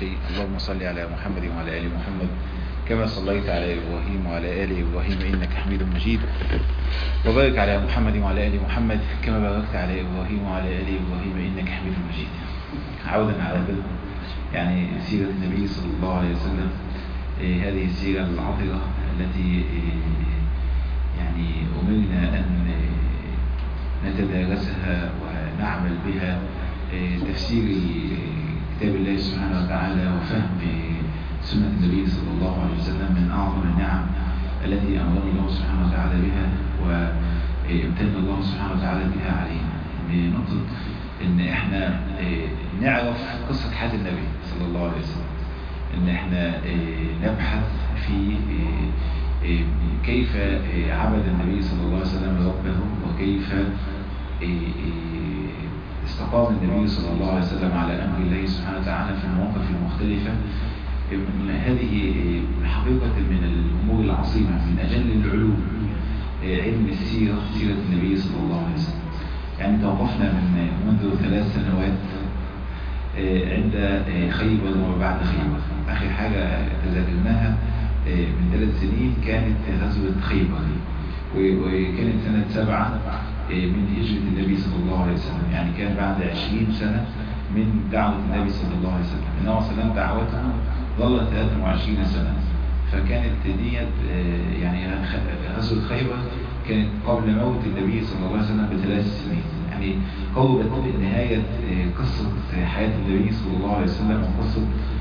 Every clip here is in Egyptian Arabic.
شيء اللهم صل على محمد وعلى آل محمد كما صليت على إبراهيم وعلى آل إبراهيم إنك حميد مجيد وبارك على محمد وعلى آل محمد كما باركت على إبراهيم وعلى آل إبراهيم إنك حميد مجيد عودا على بدء يعني سيرة النبي صلى الله عليه وسلم إيه هذه السيرة العطرة التي إيه يعني أمرنا أن نتدارسها ونعمل بها تفسير كتاب الله سبحانه وتعالى وفهم سنة النبي صلى الله عليه وسلم من أعظم النعم التي أمرنا الله سبحانه وتعالى بها وامتن الله سبحانه وتعالى بها علينا بنقطة إن إحنا نعرف قصة حياة النبي صلى الله عليه وسلم إن إحنا نبحث في كيف عبد النبي صلى الله عليه وسلم ربه وكيف استقام النبي صلى الله عليه وسلم على أمر الله سبحانه وتعالى في المواقف المختلفة هذه حقيقة من الأمور العظيمة من أجل العلوم علم السيرة سيرة النبي صلى الله عليه وسلم يعني توقفنا من منذ ثلاث سنوات عند خيبر وبعد خيبر آخر حاجة تذكرناها من ثلاث سنين كانت غزوة خيبر وكانت سنة سبعة من هجرة النبي صلى الله عليه وسلم يعني كان بعد عشرين سنة من دعوة النبي صلى الله عليه وسلم إنه صلى دعوته ظلت 23 سنة فكانت ديت يعني غزوة خيبر كانت قبل موت النبي صلى الله عليه وسلم بثلاث سنين يعني قربت نهاية قصة حياة النبي صلى الله عليه وسلم وقصة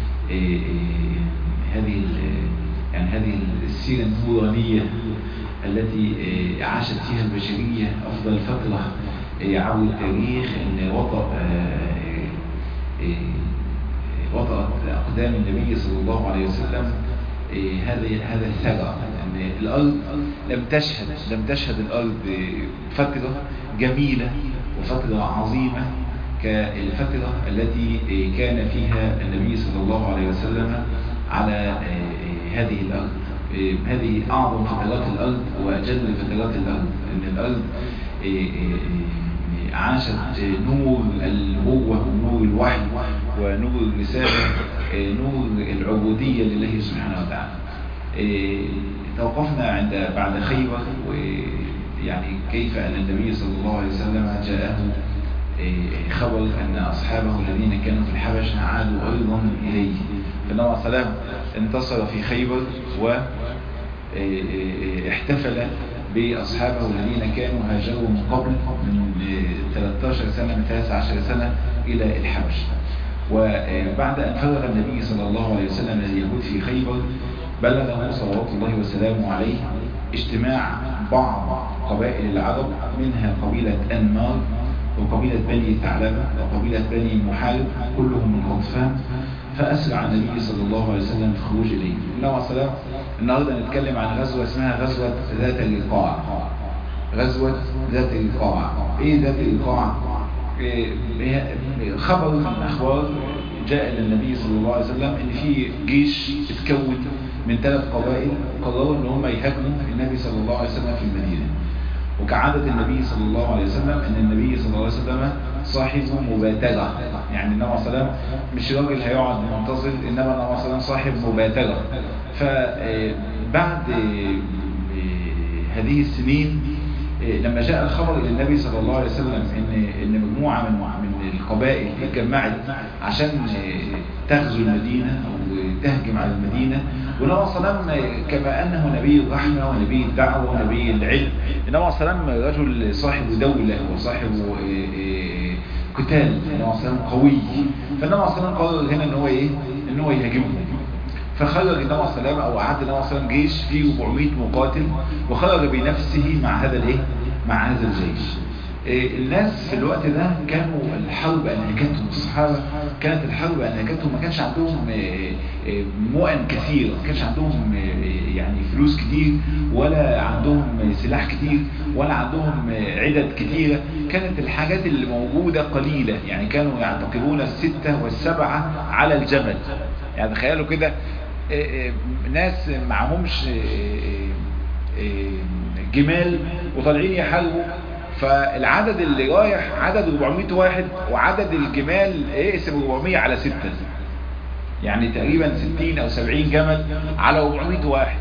هذه يعني هذه السيرة النورانية التي عاشت فيها البشرية أفضل فترة عبر التاريخ أن وطأ وطأت أقدام النبي صلى الله عليه وسلم هذا هذا الثغر أن الأرض لم تشهد لم تشهد الأرض فترة جميلة وفترة عظيمة كالفترة التي كان فيها النبي صلى الله عليه وسلم على هذه الأرض هذه أعظم فترات الأرض وأجل فترات الأرض أن الأرض عاشت نور النبوة ونور الوحي ونور الرسالة نور العبودية لله سبحانه وتعالى توقفنا عند بعد خيبر ويعني كيف أن النبي صلى الله عليه وسلم جاءه خبر أن أصحابه الذين كانوا في الحبشة عادوا أيضا إليه فالنبي صلى الله عليه وسلم انتصر في خيبر واحتفل بأصحابه الذين كانوا هاجروا من قبل من 13 سنة من 13 سنة إلى الحبش وبعد أن فرغ النبي صلى الله عليه وسلم اليهود في خيبر بلغه صلوات الله وسلامه عليه اجتماع بعض قبائل العرب منها قبيلة أنمار وقبيلة بني ثعلبة وقبيلة بني محارب كلهم من غطفان فأسرع النبي صلى الله عليه وسلم في الخروج إليه النبي عليه السلام النهاردة نتكلم عن غزوة اسمها غزوة ذات الرقاع غزوة ذات الرقاع ايه ذات الرقاع إيه خبر من الأخبار جاء للنبي صلى الله عليه وسلم ان في جيش اتكون من ثلاث قبائل قرروا ان هم يهاجموا النبي صلى الله عليه وسلم في المدينة وكعادة النبي صلى الله عليه وسلم ان النبي صلى الله عليه وسلم صاحب مباترة يعني النبي صلى الله عليه وسلم مش راجل هيقعد منتظر انما النبي صلى الله عليه وسلم صاحب مباترة فبعد هذه السنين لما جاء الخبر الى النبي صلى الله عليه وسلم ان ان مجموعه من من القبائل اتجمعت عشان تغزو المدينه او تهجم على المدينه والنبي صلى الله عليه وسلم كما انه نبي الرحمه ونبي الدعوه ونبي العلم النبي صلى الله عليه وسلم رجل صاحب دوله وصاحب قتال النبي صلى الله عليه وسلم قوي فالنبي صلى الله عليه وسلم قرر هنا ان هو ايه ان هو يهاجمهم فخرج النبي صلى الله عليه وسلم او اعد النبي صلى الله عليه وسلم جيش فيه 400 مقاتل وخرج بنفسه مع هذا الايه مع هذا الجيش إيه الناس في الوقت ده كانوا الحرب انهكتهم الصحابه كانت الحرب انهكتهم ما كانش عندهم إيه إيه مؤن كثير ما كانش عندهم يعني فلوس كتير ولا عندهم سلاح كتير ولا عندهم عدد كتيره كانت الحاجات اللي موجوده قليله يعني كانوا يعتقدون السته والسبعه على الجبل يعني تخيلوا كده ناس معهمش جمال وطالعين يحاربوا فالعدد اللي رايح عدد 400 واحد وعدد الجمال اقسم 400 على 6 يعني تقريبا 60 او 70 جمل على 400 واحد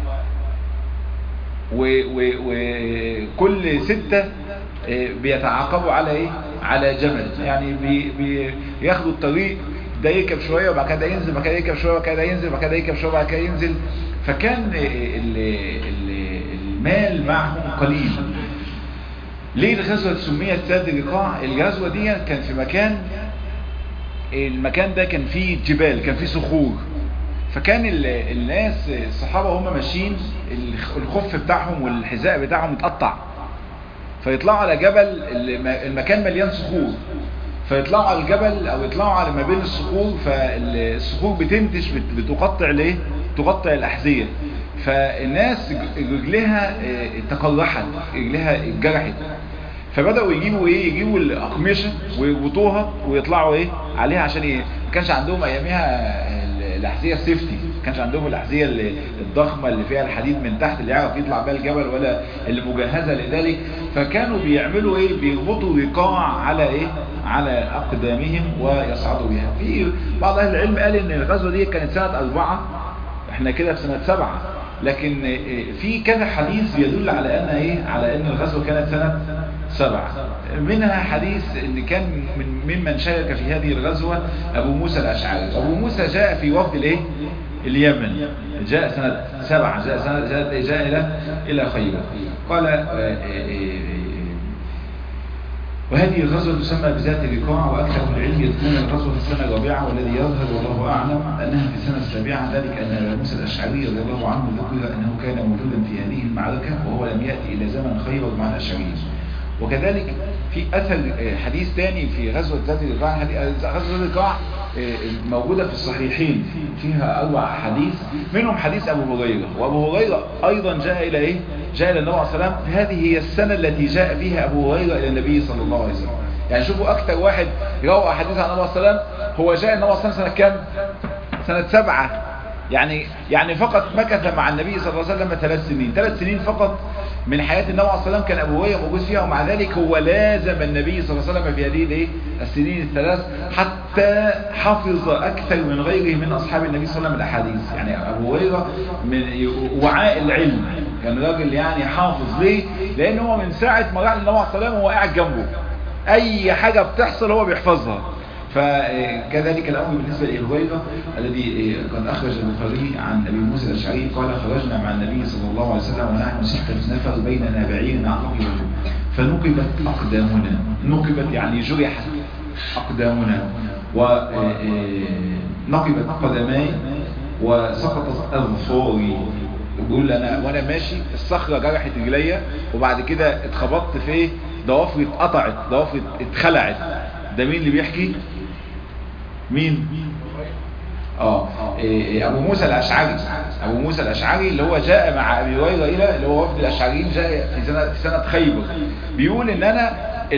وكل ستة بيتعاقبوا على ايه على جمل يعني بي بياخدوا الطريق ده يركب شوية وبعد كده ينزل بعد كده يركب شوية وبعد كده ينزل بعد كده يركب شوية وبعد كده ينزل فكان المال معهم قليل ليه الغزوة سميت ذات الرقاع الغزوة دي كان في مكان المكان ده كان فيه جبال كان فيه صخور فكان الناس الصحابة هم ماشيين الخف بتاعهم والحذاء بتاعهم متقطع فيطلعوا على جبل المكان مليان صخور فيطلعوا على الجبل او يطلعوا على ما بين الصخور فالصخور بتنتش بتقطع ليه تقطع الاحذية فالناس رجلها تقرحت رجلها اتجرحت فبدأوا يجيبوا ايه يجيبوا الاقمشة ويربطوها ويطلعوا ايه عليها عشان ايه ما كانش عندهم اياميها الاحذيه السيفتي ما كانش عندهم الاحذيه الضخمه اللي فيها الحديد من تحت اللي يعرف يطلع بها الجبل ولا اللي مجهزه لذلك فكانوا بيعملوا ايه بيربطوا رقاع على ايه على اقدامهم ويصعدوا بها في بعض اهل العلم قال ان الغزوه دي كانت سنه أربعة احنا كده في سنه سبعة لكن في كذا حديث يدل على ان ايه على ان الغزوه كانت سنه سبعة منها حديث ان كان من ممن شارك في هذه الغزوة ابو موسى الاشعري ابو موسى جاء في وفد الايه اليمن جاء سنة سبعة جاء سنة جاء, جاء الى الى خيبر قال وهذه الغزوة تسمى بذات الرقاع وأكثر العلم يذكرون الغزوة في السنة الرابعة والذي يظهر والله أعلم أنها في السنة السابعة ذلك أن أبا موسى الأشعري رضي الله عنه ذكر أنه كان موجودا في هذه المعركة وهو لم يأتي إلى زمن خيبر مع الأشعريين وكذلك في أثر حديث تاني في غزوة ذات الرقاع غزوة ذات الرقاع موجودة في الصحيحين فيها أربع حديث منهم حديث أبو هريرة وأبو هريرة أيضا جاء إلى إيه؟ جاء إلى النبي عليه السلام هذه هي السنة التي جاء فيها أبو هريرة إلى النبي صلى الله عليه وسلم يعني شوفوا أكثر واحد روى حديث عن النبي عليه السلام هو جاء النبي عليه السلام سنة كام؟ سنة سبعة يعني يعني فقط مكث مع النبي صلى الله عليه وسلم ثلاث سنين ثلاث سنين فقط من حياة النبي عليه الصلاة والسلام كان أبو هريرة موجود فيها ومع ذلك هو لازم النبي صلى الله عليه وسلم في هذه الايه السنين الثلاث حتى حفظ أكثر من غيره من أصحاب النبي صلى الله عليه وسلم الأحاديث يعني أبو هريرة من وعاء العلم كان راجل يعني حافظ ليه لأن هو من ساعة ما راح للنبي عليه الصلاة والسلام هو قاعد جنبه أي حاجة بتحصل هو بيحفظها فكذلك الأمر بالنسبة لأبو هريرة الذي قد أخرج البخاري عن أبي موسى الأشعري قال خرجنا مع النبي صلى الله عليه وسلم ونحن ستة نفر بيننا بعير نعتقد فنقبت أقدامنا نقبت يعني جرحت أقدامنا ونقبت قدماي وسقطت أظفاري بيقول أنا وأنا ماشي الصخرة جرحت رجليا وبعد كده اتخبطت في ضوافري اتقطعت ضوافري اتخلعت ده مين اللي بيحكي مين اه إيه ابو موسى الاشعري ابو موسى الاشعري اللي هو جاء مع ابي هريره الى اللي هو وفد الاشعريين جاء في سنه في سنه خيبر بيقول ان انا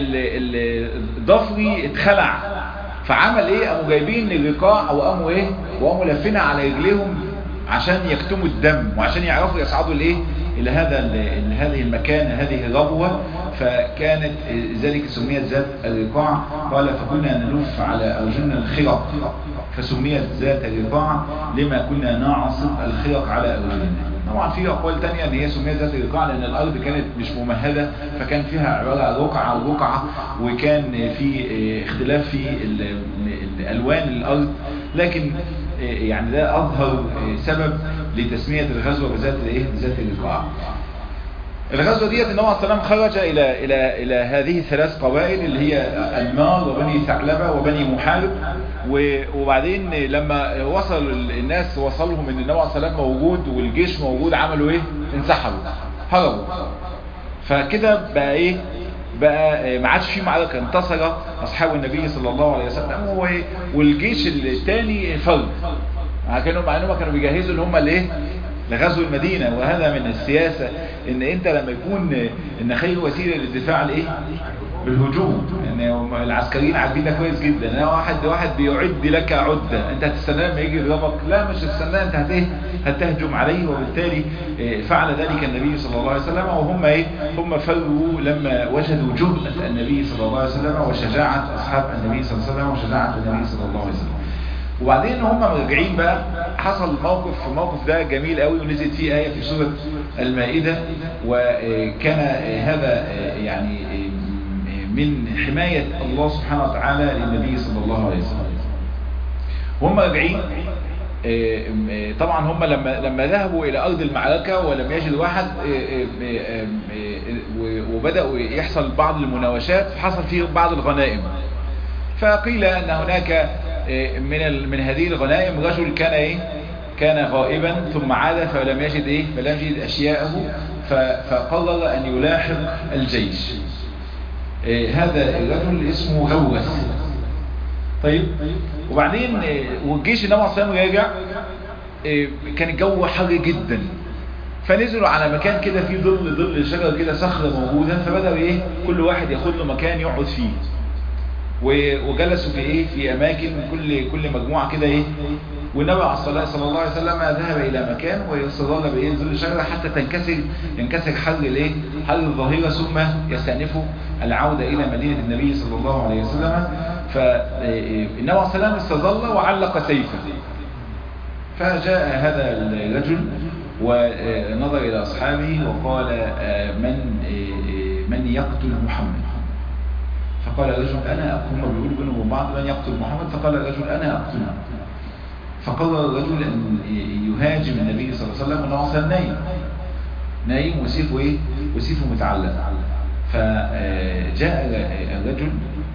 ضفري اتخلع فعمل ايه قاموا جايبين الرقاع او قاموا ايه وقاموا لافينها على رجليهم عشان يكتموا الدم وعشان يعرفوا يصعدوا لايه الى هذا هذه المكان هذه الربوة فكانت ذلك سميت ذات الرقاع قال فكنا نلف على أرجلنا الخرق فسميت ذات الرقاع لما كنا نعصب الخرق على أرجلنا طبعا في أقوال تانية ان هي سميت ذات الرقاع لأن الأرض كانت مش ممهدة فكان فيها عبارة رقعة ورقعة وكان في اختلاف في الألوان الأرض لكن يعني ده أظهر سبب لتسمية الغزوة بذات الايه بذات الرقاع الغزوة ديت النبي عليه السلام خرج إلى إلى إلى هذه الثلاث قبائل اللي هي أنمار وبني ثعلبة وبني محارب وبعدين لما وصل الناس وصلهم إن النبي عليه السلام موجود والجيش موجود عملوا إيه؟ انسحبوا هربوا فكده بقى إيه؟ بقى ما عادش في معركة انتصر أصحاب النبي صلى الله عليه وسلم والجيش الثاني فرد كانوا مع انهم كانوا بيجهزوا ان هم الايه لغزو المدينة وهذا من السياسة ان انت لما يكون ان خير وسيلة للدفاع الايه بالهجوم يعني العسكريين عارفين ده كويس جدا انا واحد واحد بيعد لك عدة انت هتستناه لما يجي يضربك لا مش هتستناه انت هت هتهجم عليه وبالتالي فعل ذلك النبي صلى الله عليه وسلم وهم ايه هم فروا لما وجدوا جرأة النبي صلى الله عليه وسلم وشجاعة اصحاب النبي صلى الله عليه وسلم وشجاعة النبي صلى الله عليه وسلم وبعدين هم راجعين بقى حصل موقف في الموقف ده جميل قوي ونزلت فيه آية في سورة المائدة وكان هذا يعني من حماية الله سبحانه وتعالى للنبي صلى الله عليه وسلم وهم راجعين طبعا هم لما لما ذهبوا الى ارض المعركه ولم يجدوا واحد وبداوا يحصل بعض المناوشات فحصل فيه بعض الغنائم فقيل ان هناك من من هذه الغنائم رجل كان ايه كان غائبا ثم عاد فلم يجد ايه فلم يجد اشياءه فقرر ان يلاحق الجيش هذا الرجل اسمه غوث طيب وبعدين والجيش النبي صلى الله عليه وسلم راجع كان الجو حر جدا فنزلوا على مكان كده فيه ظل ظل شجر كده صخره موجوده فبداوا ايه كل واحد ياخد له مكان يقعد فيه وجلسوا في ايه في اماكن كل كل مجموعه كده ايه والنبي صلى الله عليه وسلم ذهب الى مكان ويستظل بايه ظل شجره حتى تنكسر ينكسر حر الايه حر الظهيره ثم يستأنفوا العوده الى مدينه النبي صلى الله عليه وسلم فالنبي صلى الله عليه وسلم استظل وعلق سيفه فجاء هذا الرجل ونظر الى اصحابه وقال من من يقتل محمد فقال الرجل انا اقتل هم بيقولوا بينهم وبين بعض من يقتل محمد فقال الرجل انا اقتله فقرر الرجل ان يهاجم النبي صلى الله عليه وسلم والنبي صلى الله عليه وسلم نايم نايم وسيفه ايه وسيفه متعلق فجاء الرجل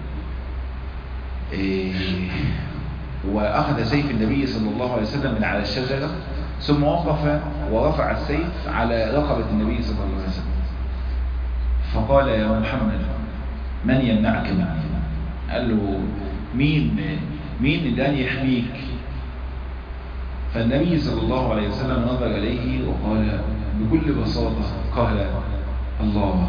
واخذ سيف النبي صلى الله عليه وسلم من على الشجره ثم وقف ورفع السيف على رقبه النبي صلى الله عليه وسلم فقال يا محمد من يمنعك مني قال له مين مين اللي يحميك فالنبي صلى الله عليه وسلم نظر إليه وقال بكل بساطة قال الله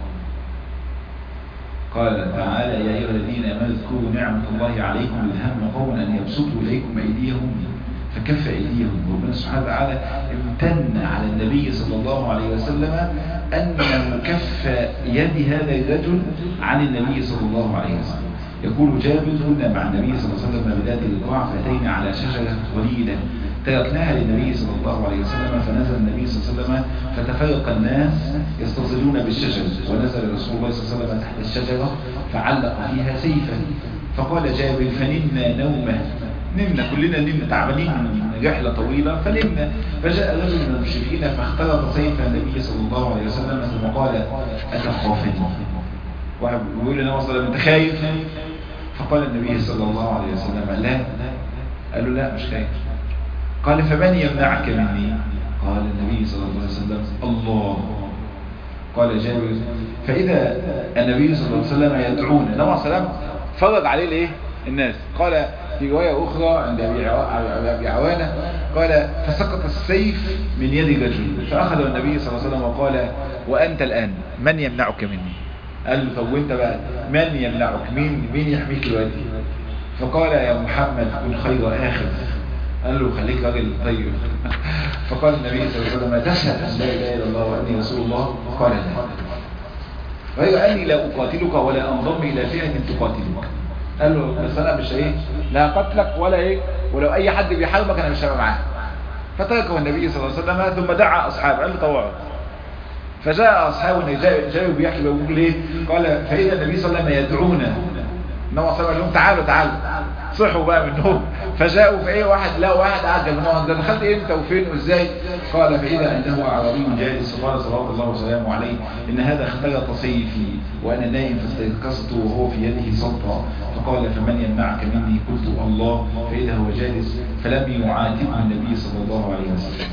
قال تعالى يا أيها الذين آمنوا اذكروا نعمة الله عليكم إذ هم قوم أن يبسطوا إليكم أيديهم فكف أيديهم ربنا سبحانه وتعالى امتن على النبي صلى الله عليه وسلم أن كف يد هذا الرجل عن النبي صلى الله عليه وسلم يقول جابر كنا مع النبي صلى الله عليه وسلم بذات القاع فأتينا على شجرة وليدة تركناها للنبي صلى الله عليه وسلم فنزل النبي صلى الله عليه وسلم فتفرق الناس يستظلون بالشجر ونزل رسول الله صلى الله عليه وسلم تحت الشجرة فعلق فيها سيفا فقال جابر فنمنا نومه نمنا كلنا نمنا تعبانين من رحلة طويلة فنمنا فجاء رجل من المشركين فاختلط سيف النبي صلى الله عليه وسلم ثم قال أتخافني واحد بيقول لنا وصل انت خايف فقال النبي صلى الله عليه وسلم لا قال له لا مش خايف قال فمن يمنعك مني قال النبي صلى الله عليه وسلم الله قال جابر فإذا النبي صلى الله عليه وسلم يدعون النبي صلى الله عليه وسلم فرج عليه الايه الناس قال في رواية أخرى عند أبي عوانة قال فسقط السيف من يد رجل فأخذه النبي صلى الله عليه وسلم وقال وأنت الآن من يمنعك مني قال له طب وانت بقى من يمنعك مين مين يحميك دلوقتي فقال يا محمد كن خير آخر قال له خليك راجل طيب فقال النبي صلى الله عليه وسلم تشهد ان لا اله الا الله واني رسول الله قال لا غير اني لا اقاتلك ولا انضم الى فئه تقاتلك قال له بس انا مش ايه لا قتلك ولا ايه ولو اي حد بيحاربك انا مش هبقى معاه فتركه النبي صلى الله عليه وسلم ثم دعا اصحابه قال له طوعوا فجاء اصحابه جاءوا بيحكي بيقول ايه قال فاذا النبي صلى الله عليه وسلم يدعونا النبي صلى الله عليه وسلم تعالوا تعالوا صحوا بقى منهم فجاءوا في ايه واحد لا واحد قاعد جنبهم ده دخلت امتى وفين وازاي قال فاذا انه اعرابي جالس فقال صلى الله وسلامه عليه ان هذا اختلط سيفي وانا نائم فاستيقظت وهو في يده سلطه فقال فمن يمنعك مني قلت الله فاذا هو جالس فلم يعاتبه النبي صلى الله عليه وسلم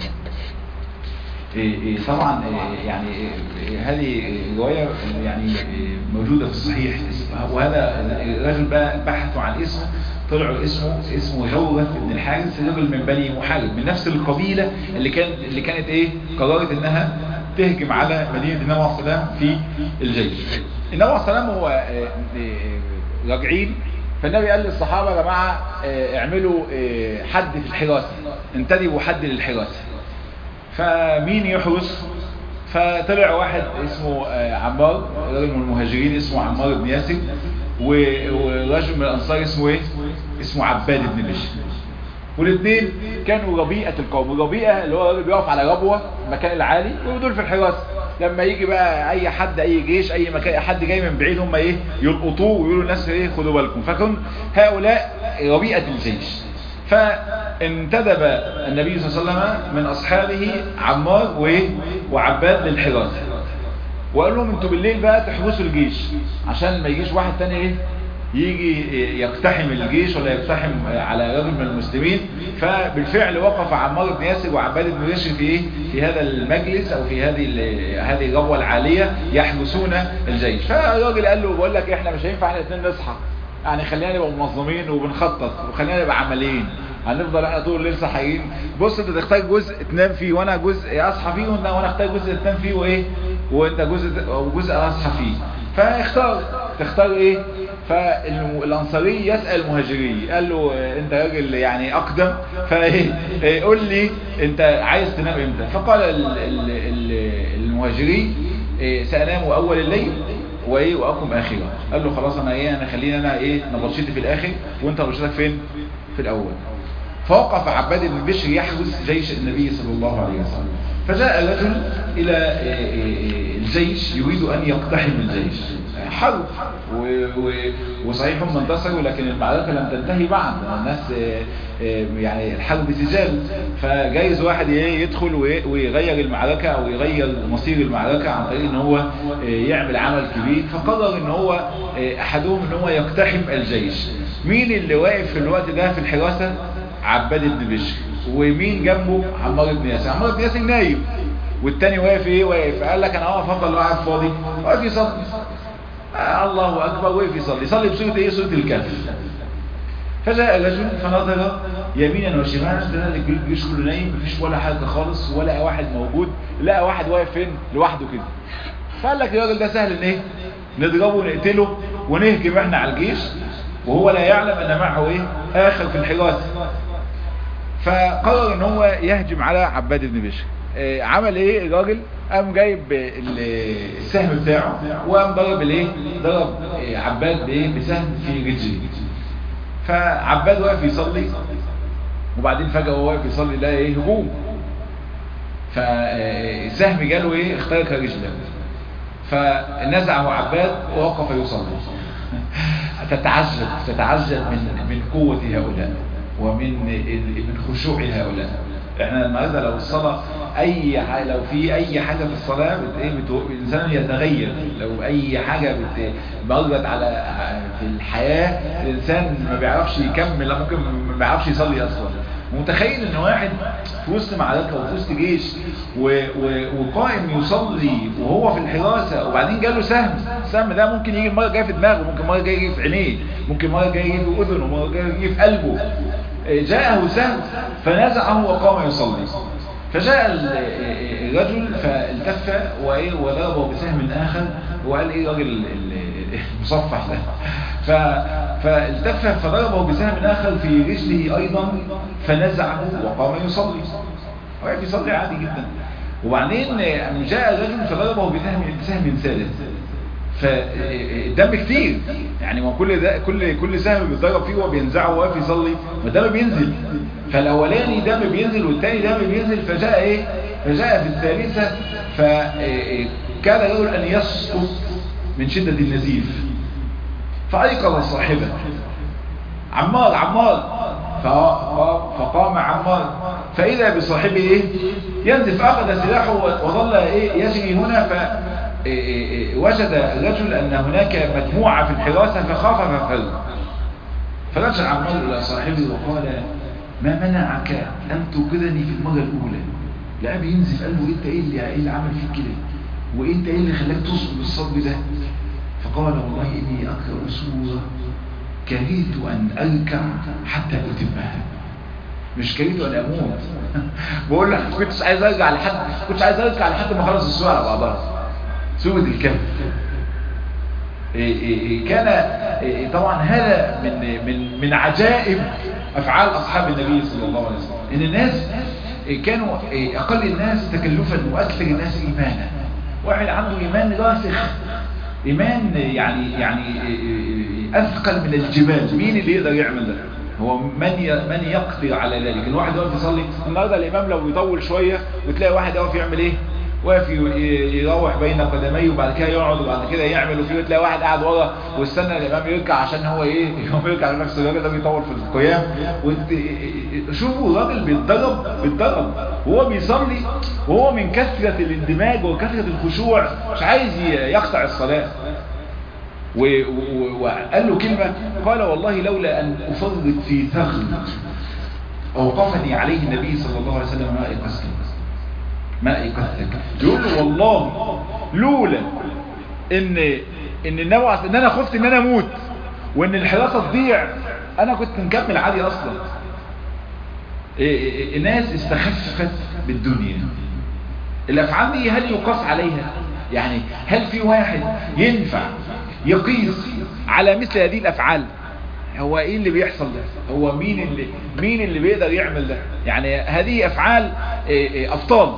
طبعا يعني هذه رواية يعني موجودة في الصحيح وهذا الرجل بقى بحثوا عن اسمه طلعوا اسمه اسمه غورة بن الحارث رجل من بني محارب من نفس القبيلة اللي كان اللي كانت ايه قررت انها تهجم على مدينة النبي عليه السلام في الجيش النبي عليه السلام هو راجعين فالنبي قال للصحابة يا جماعة اعملوا حد في الحراسة انتدبوا حد للحراسة فمين يحرس فطلع واحد اسمه عمار رجل من المهاجرين اسمه عمار بن ياسر ورجل من الانصار اسمه ايه اسمه عباد بن بشر والاثنين كانوا ربيئة القوم الربيئة اللي هو بيقف على ربوة المكان العالي ودول في الحراسة لما يجي بقى اي حد اي جيش اي مكان حد جاي من بعيد هم ايه يلقطوه ويقولوا الناس ايه خدوا بالكم فكن هؤلاء ربيئة الجيش فانتدب النبي صلى الله عليه وسلم من اصحابه عمار وايه وعباد للحراسة وقال لهم انتوا بالليل بقى تحرسوا الجيش عشان ما يجيش واحد تاني ايه يجي يقتحم الجيش ولا يقتحم على رجل من المسلمين فبالفعل وقف عمار بن ياسر وعباد بن بشر في ايه في هذا المجلس او في هذه هذه الربوه العاليه يحرسون الجيش فالراجل قال له بقول لك احنا مش هينفع احنا الاثنين نصحى يعني خلينا نبقى منظمين وبنخطط وخلينا نبقى عمليين هنفضل احنا طول الليل صحيين بص انت تختار جزء تنام فيه وانا جزء اصحى فيه وانا وانا اختار جزء تنام فيه وايه وانت جزء وجزء اصحى فيه فاختار تختار ايه فالانصاري يسأل المهاجري قال له انت راجل يعني اقدم فايه قول لي انت عايز تنام امتى فقال المهاجري سأنام اول الليل وايه واقوم اخره قال له خلاص انا ايه انا خليني انا ايه نبطشتي في الاخر وانت نبطشتك فين في الاول فوقف عباد بن بشر يحرس جيش النبي صلى الله عليه وسلم فجاء رجل الى الجيش يريد ان يقتحم الجيش حرب وصحيح هم انتصروا لكن المعركة لم تنتهي بعد الناس يعني الحرب سجال فجايز واحد يدخل ويغير المعركة او يغير مصير المعركة عن طريق ان هو يعمل عمل كبير فقرر ان هو احدهم ان هو يقتحم الجيش مين اللي واقف في الوقت ده في الحراسة عباد بن بشر ومين جنبه عمار بن ياسر عمار بن ياسر نايم والتاني واقف ايه واقف قال لك انا هقف افضل قاعد فاضي واقف يصلي آه الله اكبر وقف يصلي يصلي بسوره ايه سوره الكهف فجاء رجل فنظر يمينا وشمالا تلاقي الجيش كله نايم مفيش ولا حاجه خالص ولا واحد موجود لقى واحد واقف فين لوحده كده فقال لك الراجل ده سهل ان ايه نضربه ونقتله ونهجم احنا على الجيش وهو لا يعلم ان معه ايه اخر في الحراسه فقرر ان هو يهجم على عباد بن بشر اه عمل ايه الراجل قام جايب السهم بتاعه وقام ضرب الايه ضرب عباد بايه بسهم في رجله فعباد واقف يصلي وبعدين فجأة وهو واقف يصلي لقى ايه هجوم فالسهم جاله ايه اخترق رجله فنزعه عباد ووقف يصلي تتعجب تتعجب من من قوة هؤلاء ومن من خشوع هؤلاء احنا النهارده لو الصلاة اي حاجة لو في اي حاجة في الصلاة بت ايه الانسان يتغير لو اي حاجة بت مرت على في الحياة الانسان ما بيعرفش يكمل ممكن ما بيعرفش يصلي اصلا متخيل ان واحد في وسط معركة وفي وسط جيش و... و... وقائم يصلي وهو في الحراسة وبعدين جاله سهم السهم ده ممكن يجي مرة جاي في دماغه ممكن مرة جاي يجي في عينيه ممكن مرة جاي يجي في اذنه مرة جاي يجي في قلبه جاءه سهم فنزعه وقام يصلي فجاء الرجل فالتف وضربه بسهم آخر وقال ايه راجل المصفح ده ف... فالتف فضربه بسهم آخر في رجله أيضا فنزعه وقام يصلي وقف يصلي عادي جدا وبعدين جاء الرجل فضربه بسهم بسهم ثالث فالدم كتير يعني ما كل ده كل كل سهم بيتضرب فيه وهو بينزعه وهو واقف يصلي فالدم بينزل فالاولاني دم بينزل والثاني دم بينزل فجاء ايه فجاء في الثالثه فكاد الرجل ان يسقط من شده النزيف فايقظ صاحبه عمار عمار فقام عمار فاذا بصاحبه ايه ينزل فاخذ سلاحه وظل ايه يجري هنا ف وجد الرجل أن هناك مجموعة في الحراسة فخاف ففر فرجع عمار إلى صاحبه وقال ما منعك أن توقظني في المرة الأولى لا بينزل قال له انت ايه اللي, إيه اللي عمل فيك كده وانت ايه اللي خلاك تصبر بالصبر ده فقال والله اني اقرأ سورة كرهت ان اركع حتى اتمها مش كرهت ان اموت بقول لك كنتش عايز ارجع لحد كنتش عايز ارجع لحد ما خلص السورة على بعضها سورة الكهف كان طبعا هذا من من من عجائب افعال اصحاب النبي صلى الله عليه وسلم ان الناس كانوا اقل الناس تكلفا واكثر الناس ايمانا واحد عنده ايمان راسخ ايمان يعني يعني اثقل من الجبال مين اللي يقدر يعمل ده هو من من يقدر على ذلك الواحد يقف يصلي النهارده الامام لو يطول شويه وتلاقي واحد يقف يعمل ايه واقف يروح بين قدميه وبعد كده يقعد وبعد كده يعمل وفي تلاقي واحد قاعد ورا واستنى الامام يركع عشان هو ايه يقوم يركع لنفسه الراجل ده بيطول في القيام شوفوا الراجل بيتضرب بيتضرب وهو بيصلي وهو من كثره الاندماج وكثره الخشوع مش عايز يقطع الصلاه وقال له كلمة قال والله لولا أن أفرط في ثغر أوقفني عليه النبي صلى الله عليه وسلم ما أيقظتك ما أيقظتك يقول له والله لولا إن إن النوع إن أنا خفت إن أنا أموت وإن الحراسة تضيع أنا كنت مكمل عادي أصلا الناس استخفت بالدنيا الأفعال دي هل يقاس عليها يعني هل في واحد ينفع يقيس على مثل هذه الافعال هو ايه اللي بيحصل ده هو مين اللي مين اللي بيقدر يعمل ده يعني هذه افعال ابطال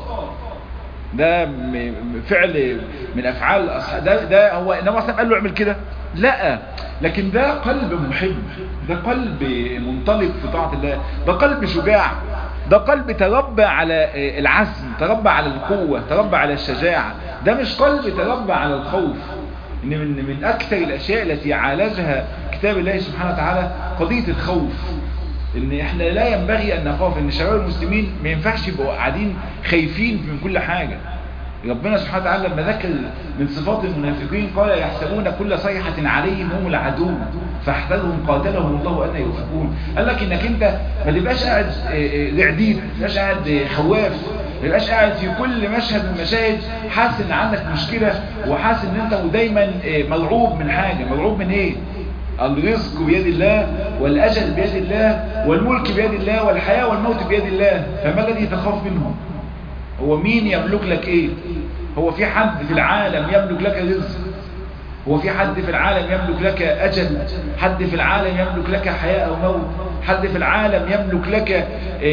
ده فعل من افعال ده ده هو انما اصلا قال له اعمل كده لا لكن ده قلب محب ده قلب منطلق في طاعه الله ده قلب شجاع ده قلب تربى على العزم تربى على القوه تربى على الشجاعه ده مش قلب تربى على الخوف ان من من اكثر الاشياء التي عالجها كتاب الله سبحانه وتعالى قضيه الخوف ان احنا لا ينبغي ان نخاف ان شباب المسلمين ما ينفعش يبقوا قاعدين خايفين من كل حاجه ربنا سبحانه وتعالى لما ذكر من صفات المنافقين قال يحسبون كل صيحة عليهم هم العدو فاحذرهم قاتلهم الله أن يؤفكون قال لك انك انت ما تبقاش قاعد رعديد ما تبقاش قاعد خواف ما تبقاش قاعد في كل مشهد من المشاهد حاسس ان عندك مشكلة وحاسس ان انت دايما مرعوب من حاجة مرعوب من ايه الرزق بيد الله والأجل بيد الله والملك بيد الله والحياة والموت بيد الله فما الذي تخاف منه هو مين يملك لك ايه هو في حد في العالم يملك لك رزق هو في حد في العالم يملك لك أجل حد في العالم يملك لك حياة أو موت حد في العالم يملك لك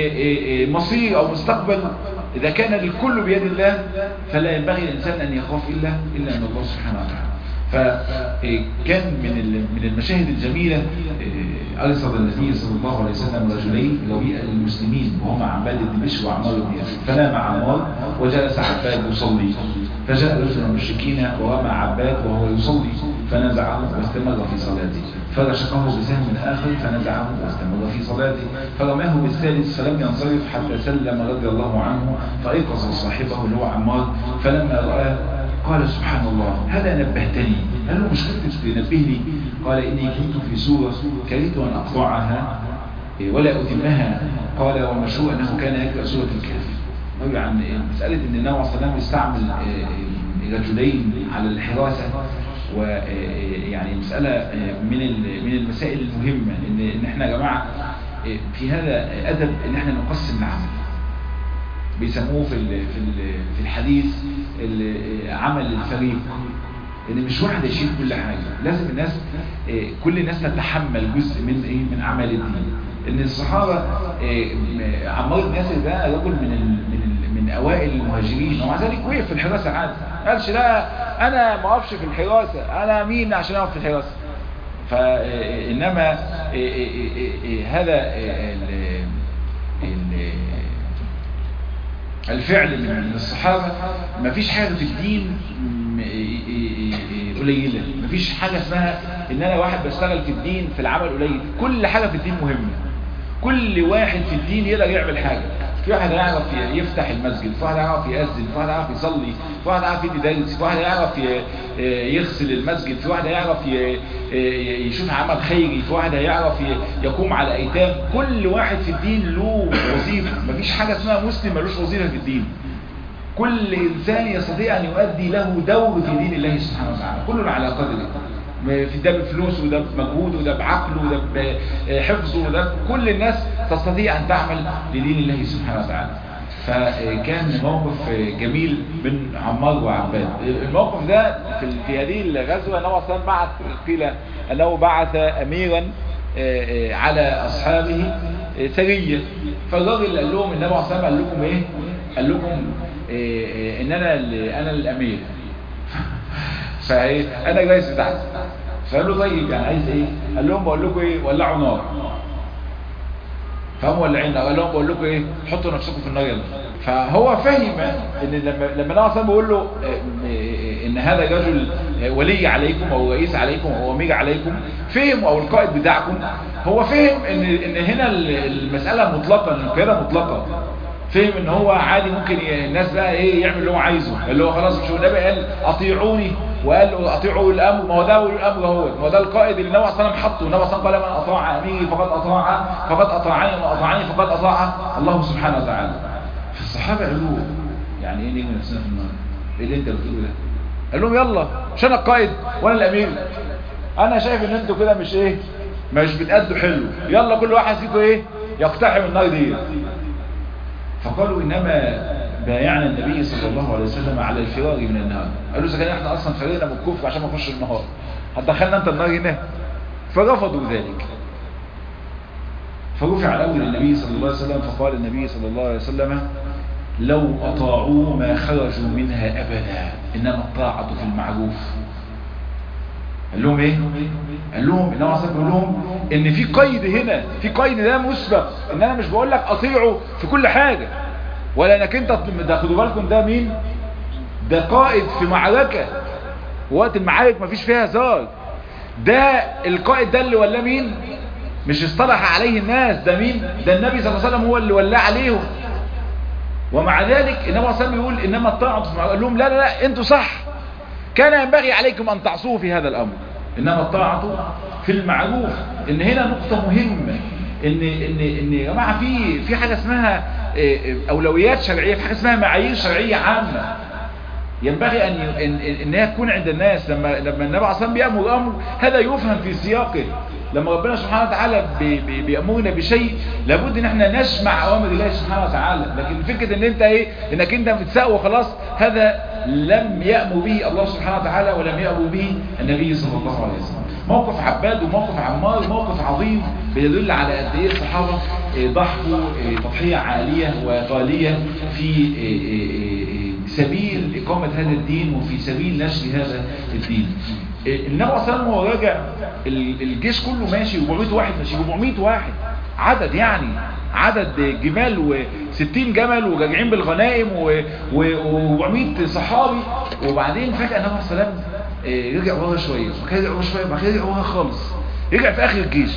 مصير أو مستقبل إذا كان الكل بيد الله فلا ينبغي الإنسان أن يخاف إلا إلا من الله سبحانه وتعالى فكان من من المشاهد الجميلة أرصد النبي صلى الله عليه وسلم رجلين لويئة للمسلمين وهما عباد بن بشر وعمار بن ياسر فنام عمار وجلس عباد يصلي فجاء رجل من المشركين ورمى عباد وهو يصلي فنزعه واستمر في صلاته فرشقه بسهم آخر فنزعه واستمر في صلاته فرماه بالثالث فلم ينصرف حتى سلم رضي الله عنه فأيقظ صاحبه اللي هو عمار فلما رآه قال سبحان الله هذا نبهتني قال له مش كنت تنبهني قال إني كنت في سورة كرهت أن أقطعها ولا أتمها قال ومشروع أنه كان يقرأ سورة الكهف نرجع عن مسألة أن النبي صلى الله عليه وسلم يستعمل رجلين على الحراسة ويعني مسألة من من المسائل المهمة إن إن إحنا يا جماعة في هذا أدب إن إحنا نقسم العمل بيسموه في في في الحديث عمل الفريق ان مش واحد يشيل كل حاجة لازم الناس كل الناس تتحمل جزء من ايه من اعمال الدين ان الصحابة عمار بن ياسر ده رجل من ال من ال من اوائل المهاجرين ومع ذلك وقف في الحراسة عادي قالش لا انا ما اقفش في الحراسة انا مين عشان اقف في الحراسة فانما هذا الفعل من الصحابة ما فيش حاجة في الدين قليلة ما فيش حاجة اسمها ان انا واحد بشتغل في الدين في العمل قليل كل حاجة في الدين مهمة كل واحد في الدين يقدر يعمل حاجة في واحد يعرف يفتح المسجد في واحد يعرف يأذن في واحد يعرف يصلي في واحد يعرف يدي درس في واحد يعرف يغسل المسجد في واحد يعرف يشوف عمل خيري في واحد يعرف يقوم على ايتام كل واحد في الدين له وظيفة مفيش حاجة اسمها مسلم ملوش وظيفة في الدين كل انسان يستطيع ان يؤدي له دور في دين الله سبحانه وتعالى كل على قدره في ده بفلوسه وده بمجهوده وده بعقله وده بحفظه وده كل الناس تستطيع ان تعمل لدين الله سبحانه وتعالى فكان موقف جميل من عمار وعباد الموقف ده في, في هذه الغزوة انه اصلا بعث قيل انه بعث اميرا على اصحابه سرية فالراجل قال لهم النبي صلى الله عليه وسلم قال لكم ايه قال لكم إيه ان انا انا الامير فايه انا جايز بتاعتي فقال له طيب يعني عايز ايه قال لهم بقول لكم ايه ولعوا نار فهم ولعين قال لهم بقول لكم ايه حطوا نفسكم في النار يلا فهو فهم ان لما لما النبي صلى بيقول له ان هذا رجل ولي عليكم او رئيس عليكم او امير عليكم فهم او القائد بتاعكم هو فهم ان ان هنا المساله مطلقه القياده مطلقه فهم ان هو عادي ممكن الناس بقى ايه يعمل اللي هو عايزه اللي هو خلاص مش النبي قال اطيعوني وقال اطيعوا الامر ما هو ده الامر هو ما هو ده القائد اللي النبي صلى الله عليه وسلم حطه النبي صلى الله عليه وسلم قال من اطاع اميري فقد اطاع فقد اطاعني ومن اطاعني فقد اطاع الله سبحانه وتعالى فالصحابه قالوا له يعني ايه نجم نفسنا في النار ايه اللي انت بتقوله ده قال لهم يلا مش انا القائد وانا الامير انا شايف ان انتوا كده مش ايه مش بتأدوا حلو يلا كل واحد فيكم ايه يقتحم النار دي فقالوا انما بايعنا النبي صلى الله عليه وسلم على الفرار من النار قالوا اذا كان احنا اصلا فرينا من الكفر عشان ما نخش النهار هتدخلنا انت النار هنا فرفضوا ذلك فرفع الاول النبي صلى الله عليه وسلم فقال النبي صلى الله عليه وسلم لو اطاعوا ما خرجوا منها ابدا انما الطاعه في المعروف قال لهم ايه قال لهم انما اصلا بيقول لهم ان في قيد هنا في قيد ده مسبق ان انا مش بقول لك اطيعه في كل حاجه ولا انك انت ده خدوا بالكم ده مين ده قائد في معركه وقت المعارك مفيش فيها هزار ده القائد ده اللي ولا مين مش اصطلح عليه الناس ده مين ده النبي صلى الله عليه وسلم هو اللي ولاه عليهم ومع ذلك النبي صلى الله عليه وسلم يقول انما الطاعه في قال لهم لا لا لا انتوا صح كان ينبغي عليكم ان تعصوه في هذا الامر انما الطاعه في المعروف ان هنا نقطه مهمه ان ان ان يا جماعه في في حاجه اسمها اولويات شرعيه في حاجه اسمها معايير شرعيه عامه ينبغي ان ان انها تكون عند الناس لما لما النبي عليه الصلاه بيامر امر هذا يفهم في سياقه لما ربنا سبحانه وتعالى بي بي بيامرنا بشيء لابد ان احنا نسمع اوامر الله سبحانه وتعالى لكن فكره ان انت ايه انك انت بتساء وخلاص هذا لم يامر به الله سبحانه وتعالى ولم يامر به النبي صلى الله عليه وسلم موقف عباد وموقف عمار موقف عظيم بيدل على قد ايه الصحابه ضحوا تضحيه عاليه وغاليه في سبيل إقامة هذا الدين وفي سبيل نشر هذا الدين النبي صلى الله عليه وسلم وهو راجع الجيش كله ماشي 400 واحد ماشي 400 واحد عدد يعني عدد جمال و60 جمل وراجعين بالغنائم و400 صحابي وبعدين فجأة النبي صلى الله عليه وسلم رجع ورا شوية وكان رجع ورا شوية وبعد كده رجع ورا خالص رجع في آخر الجيش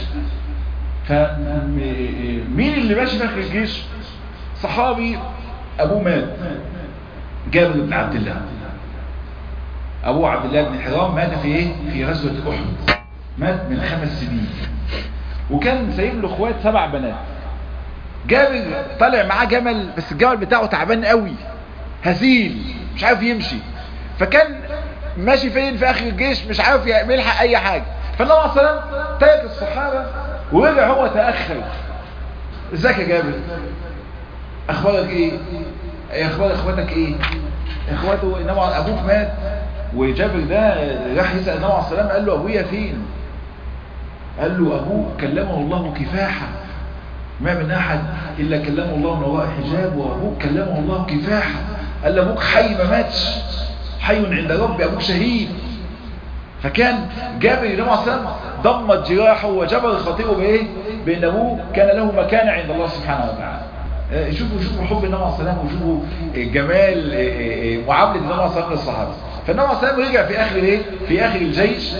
فمين اللي ماشي في آخر الجيش صحابي أبوه مات جابر بن عبد الله ابوه عبد الله بن حرام مات في ايه في غزوه احد مات من خمس سنين وكان سايب له اخوات سبع بنات جابر طالع معاه جمل بس الجمل بتاعه تعبان قوي هزيل مش عارف يمشي فكان ماشي فين في اخر الجيش مش عارف يلحق اي حاجه فالنبي عليه الصلاه والسلام ترك الصحابه ورجع هو تاخر ازيك يا جابر اخبارك ايه اخبار اخواتك ايه اخواته انما ابوك مات وجابر ده راح يسال النبي عليه السلام قال له ابويا فين قال له ابوك كلمه الله كفاحا ما من احد الا كلمه الله من وراء حجاب وابوك كلمه الله كفاحا قال له ابوك حي ما ماتش حي عند ربي ابوك شهيد فكان جابر النبي عليه السلام ضمت جراحه وجبر خطيئه بايه بان ابوه كان له مكانه عند الله سبحانه وتعالى شوفوا شوفوا حب النبي عليه السلام وشوفوا جمال معامله النبي عليه السلام للصحابه فالنبي عليه السلام رجع في اخر ايه في اخر الجيش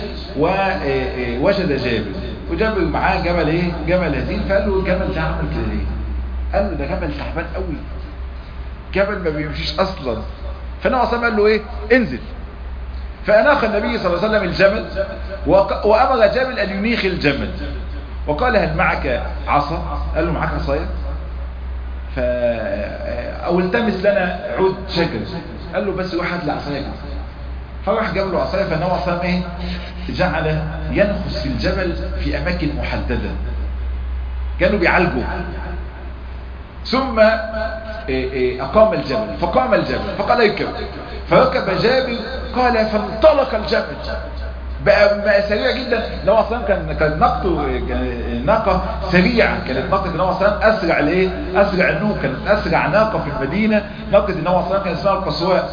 ووجد جابر وجابر معاه جمل ايه جمل هزيل فقال له الجمل ده عمل كده ليه قال له ده جمل تعبان قوي جبل ما بيمشيش اصلا فالنبي عليه السلام قال له ايه انزل فاناخ النبي صلى الله عليه وسلم الجمل وامر جابر ان ينيخ الجمل وقال هل معك عصا قال له معك عصايه ف او التمس لنا عود شجر قال له بس واحد لعصايه فراح جاب له عصايه فالنبي صلى الله عليه وسلم ايه جعل ينخس في الجبل في اماكن محدده كانوا بيعالجوا ثم اقام الجبل فقام الجبل فقال اركب فركب جابر قال فانطلق الجبل بقى سريع جدا لو اصلا كان كان نقطه ناقه سريعه كانت ناقه النبي صلى الله عليه وسلم اسرع الايه اسرع النوم كانت اسرع ناقه في المدينه ناقه النبي صلى الله عليه وسلم كان اسمها القصواء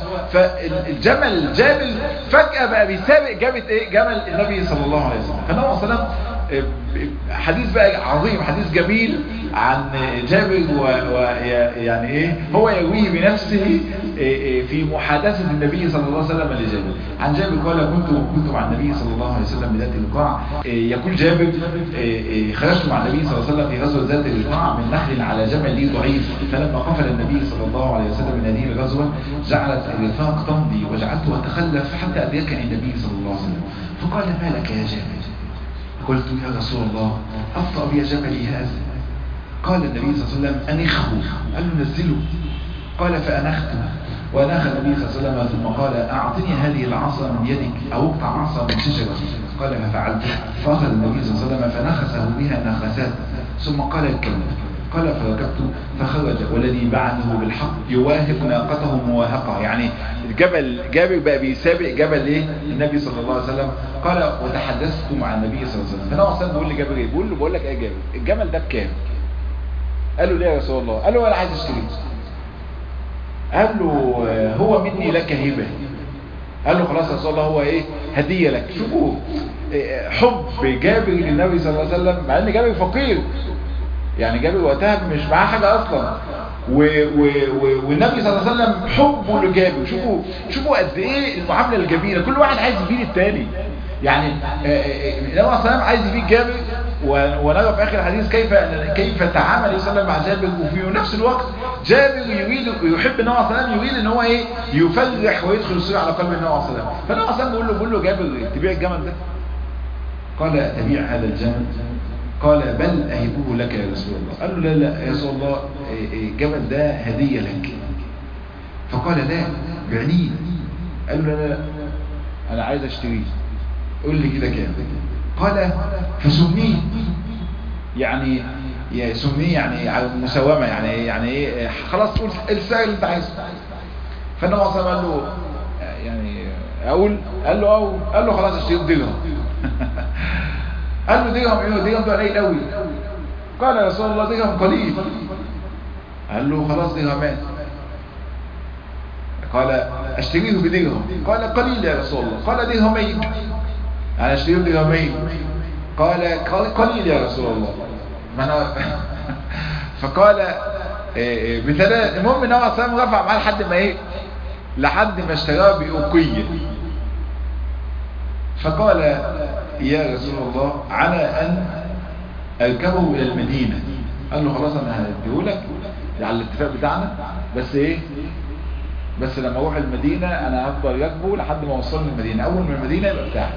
فالجمل جابل فجاه بقى بيسابق جابت ايه جمل النبي صلى الله عليه وسلم فالنبي صلى الله عليه وسلم حديث بقى عظيم حديث جميل عن جابر ويعني ايه هو يرويه بنفسه في محادثة النبي صلى الله عليه وسلم لجابر عن جابر قال كنت كنت مع النبي صلى الله عليه وسلم بذات القاع يقول جابر خرجت مع النبي صلى الله عليه وسلم في غزوة ذات القاع من نخل على جمل لي ضعيف فلما قفل النبي صلى الله عليه وسلم من هذه الغزوة جعلت الرفاق تمضي وجعلت أتخلف حتى أدركني النبي صلى الله عليه وسلم فقال ما لك يا جابر قلت يا رسول الله أبطأ بي جملي هذا قال النبي صلى الله عليه وسلم أنخه قال له نزله قال فأنخته وناخ النبي صلى الله عليه وسلم ثم قال أعطني هذه العصا من يدك أو اقطع عصا من شجرة قال ففعلت فأخذ النبي صلى الله عليه وسلم فنخسه بها نخسات ثم قال الكلمة قال فركبت فخرج والذي بعثه بالحق يواهق ناقته مواهقة يعني الجبل جابر بقى بيسابق جبل ايه النبي صلى الله عليه وسلم قال وتحدثت مع النبي صلى الله عليه وسلم فانا اصلا بقول لجابر ايه بقول له بقول لك ايه يا جابر الجمل ده بكام قال له ليه يا رسول الله قال له انا عايز اشتريه قال له هو مني لك هبه قال له خلاص يا رسول الله هو ايه هديه لك شوفوا حب جابر للنبي صلى الله عليه وسلم مع ان جابر فقير يعني جابر وقتها مش معاه حاجه اصلا و و و والنبي صلى الله عليه وسلم حبه لجابر شوفوا شوفوا قد ايه المعامله الجميله كل واحد عايز يبين التاني يعني النبي صلى الله عليه وسلم عايز يبين جابر ونرى في اخر الحديث كيف كيف تعامل يسلم مع جابر وفي نفس الوقت جابر يريد يحب النبي صلى الله عليه وسلم يريد ان هو ايه يفرح ويدخل السرور على قلب النبي صلى الله عليه وسلم فالنبي صلى الله عليه وسلم بيقول له بيقول له جابر تبيع الجمل ده قال تبيع هذا الجمل قال بل أهبه لك يا رسول الله قال له لا لا يا رسول الله الجمل ده هدية لك فقال لا بعنيه قال له لا لا أنا عايز أشتريه قول لي كده كام قال فسميه يعني يا سميه يعني على المساومة يعني يعني ايه خلاص قول السعر اللي انت عايزه فالنبي صلى الله عليه وسلم قال له يعني اقول قال له او قال له خلاص اشتري درهم قال له درهم ايه درهم ده قليل قوي قال يا رسول الله درهم قليل قال له خلاص درهمان قال اشتريه بدرهم قال قليل يا رسول الله قال درهمين انا اشتريه بدرهمين قال قليل يا رسول الله ما انا فقال بثلاث المهم ان هو صلى رفع معاه لحد ما ايه لحد ما اشتراه بأوقية فقال يا رسول الله على أن أركبه إلى المدينة قال له خلاص أنا هديهولك على الاتفاق بتاعنا بس إيه بس لما أروح المدينة أنا هفضل راكبه لحد ما أوصلني المدينة أول من المدينة يبقى بتاعك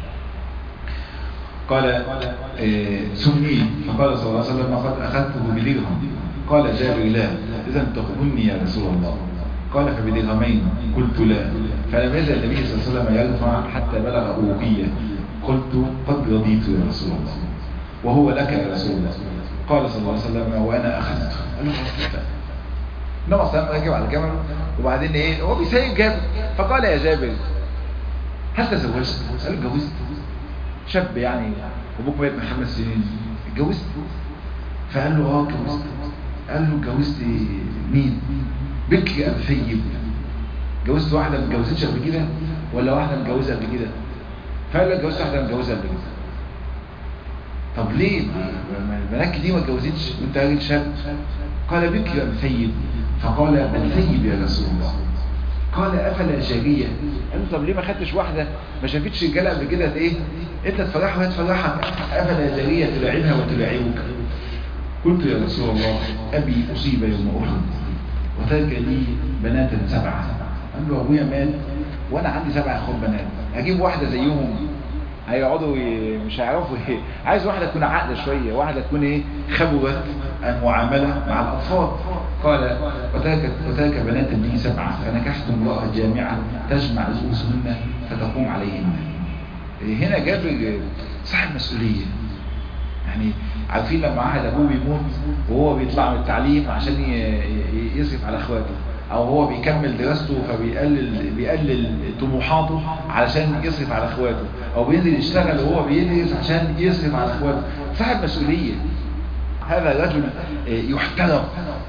قال إيه سميه فقال صلى الله عليه وسلم قد أخذته بدرهم قال جابر لا إذا تخبني يا رسول الله قال فبدرهمين قلت لا فلم يزل النبي صلى الله عليه وسلم يرفع حتى بلغ أوقية قلت قد رضيت يا رسول الله وهو لك يا رسول الله قال صلى الله عليه وسلم وانا اخذته قال له النبي صلى الله عليه وسلم راكب على الجمل وبعدين ايه هو بيسايب جابر فقال يا جابر هل تزوجت قال له اتجوزت شاب يعني ابوك مات من خمس سنين اتجوزت فقال له اه اتجوزت قال له اتجوزت مين بكر ام ثيب اتجوزت واحده ما اتجوزتش قبل كده ولا واحده متجوزه قبل كده فقال له اتجوزت واحده متجوزه قبل كده طب ليه ما البنات دي ما اتجوزتش وانت راجل شاب قال بكر ام ثيب فقال بل ثيب يا رسول الله قال افلا جاريه قال له طب ليه ما خدتش واحده ما شافتش رجاله قبل كده ايه انت تفرحها وهي تفرحك افلا جاريه تلاعبها وتلاعبك قلت يا رسول الله ابي اصيب يوم احد وترك لي بنات سبعه قال له ابويا مات وانا عندي سبع اخوات بنات اجيب واحده زيهم هيقعدوا مش هيعرفوا ايه عايز واحده تكون عاقله شويه واحده تكون ايه خبرت المعامله مع الاطفال قال وترك وترك بنات لي سبعه فنكحت امراه جامعه تجمع رؤوسهن فتقوم عليهن هنا جابر صاحب مسؤوليه يعني عارفين لما عهد ابوه بيموت وهو بيطلع من التعليم عشان يصرف على اخواته او هو بيكمل دراسته فبيقلل بيقلل طموحاته علشان يصرف على اخواته او بينزل يشتغل وهو بيدرس عشان يصرف على اخواته صاحب مسؤوليه هذا رجل يحترم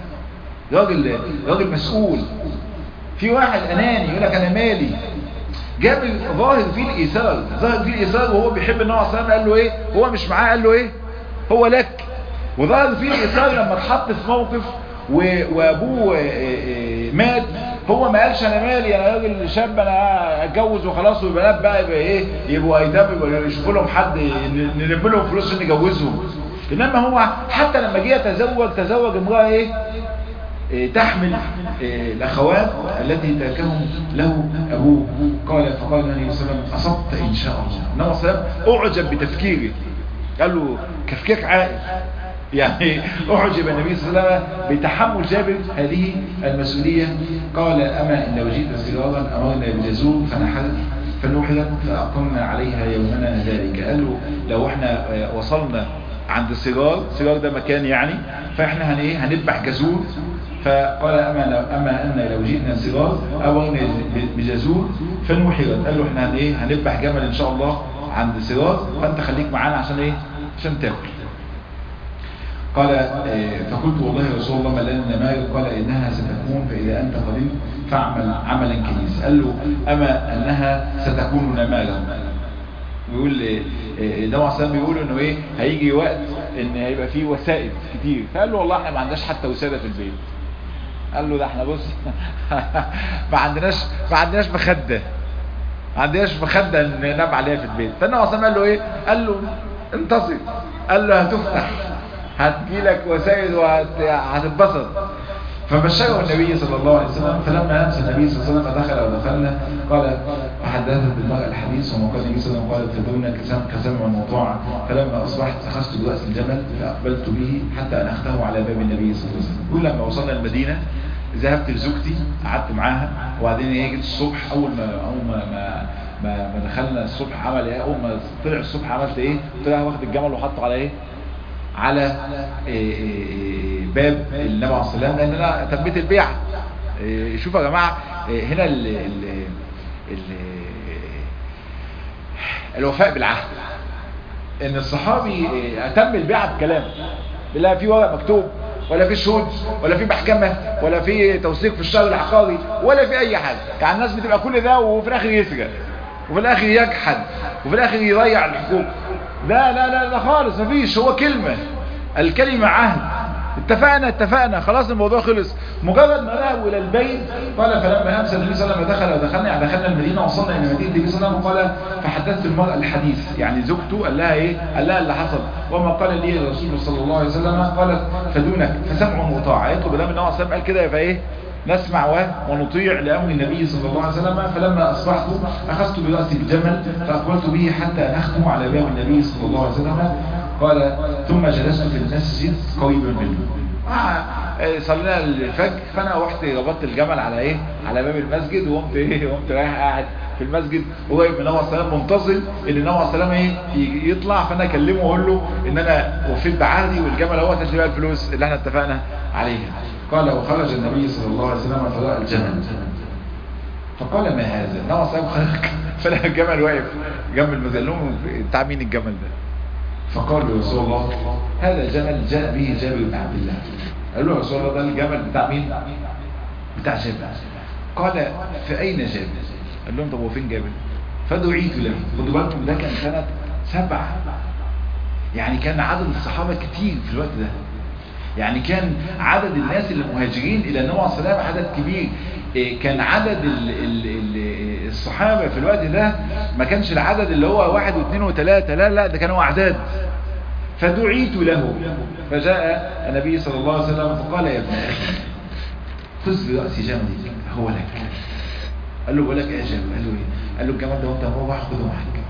راجل راجل مسؤول في واحد اناني يقول لك انا مالي جابر ظاهر فيه الايثار ظاهر فيه الايثار وهو بيحب النبي صلى الله عليه وسلم قال له ايه هو مش معاه قال له ايه هو لك وظهر فيه الايثار لما اتحط في موقف وابوه مات هو ما قالش انا مالي انا راجل شاب انا اتجوز وخلاص والبنات بقى يبقى ايه يبقوا ايتام يبقوا يشوفوا لهم حد نلم لهم فلوس عشان نجوزهم انما هو حتى لما جه يتزوج تزوج امراه ايه, إيه تحمل إيه الاخوات التي تركهم له ابوه قال فقال النبي صلى الله عليه وسلم اصبت ان شاء الله النبي صلى الله عليه وسلم اعجب بتفكيره قال له تفكيرك عائل يعني أعجب النبي صلى الله عليه وسلم بتحمل جابر هذه المسؤولية قال أما إن لو جئت سرارا أمرنا بجزور فنحلت فنوحلت فأقمنا عليها يومنا ذلك قال له لو احنا وصلنا عند السرار السرار ده مكان يعني فاحنا هن ايه هنذبح جزور فقال أما, لو أما أن لو جئنا سرار أمرنا بجزور فنوحلت قال له احنا هن ايه هنذبح جمل إن شاء الله عند سرار فأنت خليك معانا عشان ايه عشان تاكل قال فقلت والله يا رسول الله ما لنا نمارق قال إنها ستكون فإذا أنت قدمت فاعمل عملا كنيس قال له أما أنها ستكون نمارا ويقول نوع سلام بيقول انه ايه هيجي وقت ان هيبقى فيه وسائد كتير فقال له والله احنا ما عندناش حتى وسادة في البيت قال له ده احنا بص ما عندناش ما عندناش مخده ما عندناش مخده ننام عليها في البيت فالنبي صلى قال له ايه قال له انتصر قال له هتفتح هتجيلك وسائل وهتتبسط فبشره النبي صلى الله عليه وسلم فلما أمس النبي صلى الله عليه وسلم دخل ودخلنا قال فحدثت بالمرأة الحديث وما قال النبي صلى الله عليه وسلم قال فدونا كسمع وطاعة فلما أصبحت أخذت برأس الجمل فأقبلت به حتى أنخته على باب النبي صلى الله عليه وسلم كل لما وصلنا المدينة ذهبت لزوجتي قعدت معاها وبعدين هي جت الصبح أول ما أول ما ما, ما, ما دخلنا الصبح عمل ايه أول ما طلع الصبح عملت ايه طلع واخد الجمل وحطه على ايه على باب النبي عليه الصلاه والسلام لان انا تميت البيع شوفوا يا جماعه هنا ال ال ال الوفاء بالعهد ان الصحابي اتم البيعه بكلام لا في ورق مكتوب ولا في شهود ولا في محكمة ولا في توثيق في الشهر العقاري ولا في اي حاجة يعني الناس بتبقى كل ده وفي الاخر يسجن وفي الاخر يجحد وفي الاخر يضيع الحقوق لا لا لا لا خالص مفيش هو كلمة الكلمة عهد اتفقنا اتفقنا خلاص الموضوع خلص مجرد ما ذهبوا الى البيت قال فلما امسى النبي صلى الله عليه وسلم دخل ودخلنا يعني دخلنا المدينه وصلنا الى مدينه النبي صلى الله عليه وسلم قال فحدثت المراه الحديث يعني زوجته قال لها ايه قال لها اللي حصل وما قال لي الرسول صلى الله عليه وسلم قالت فدونك فسمع وطاعه يطلب بدل النبي صلى الله عليه وسلم قال كده فايه نسمع ونطيع لأمر النبي صلى الله عليه وسلم فلما أصبحت أخذت برأس الجمل فأقبلت به حتى أنختم على باب النبي صلى الله عليه وسلم قال ثم جلست في المسجد قريبا منه آه صلينا الفجر فانا رحت ربطت الجمل على ايه على باب المسجد وقمت ايه وقمت رايح قاعد في المسجد قريب من النبي صلى الله عليه وسلم منتظر ان النبي صلى الله عليه وسلم ايه يطلع فانا اكلمه واقول له ان انا وفيت بعهدي والجمل هو تشبه الفلوس اللي احنا اتفقنا عليها قال وخرج النبي صلى الله عليه وسلم فراى الجمل فقال ما هذا النبي صلى الله عليه وسلم خرج فلقى الجمل واقف جنب المزلوم بتاع مين الجمل ده فقال له رسول الله هذا جمل جاء به جابر بن عبد الله قال له رسول الله ده الجمل بتاع مين بتاع جابر قال في اين جابر قال لهم طب هو فين جابر فدعيت له خدوا بالكم ده كان سنه سبعة يعني كان عدد الصحابه كتير في الوقت ده يعني كان عدد الناس اللي مهاجرين الى النبي عليه الصلاه عدد كبير كان عدد ال ال ال الصحابة في الوقت ده ما كانش العدد اللي هو واحد واثنين وثلاثة لا لا ده كانوا أعداد فدعيت له فجاء النبي صلى الله عليه وسلم فقال يا ابن أخي خذ برأس جملك هو لك قال له بقول لك ايه يا جابر قال له ايه قال له الجمال ده وانت هو خده معاك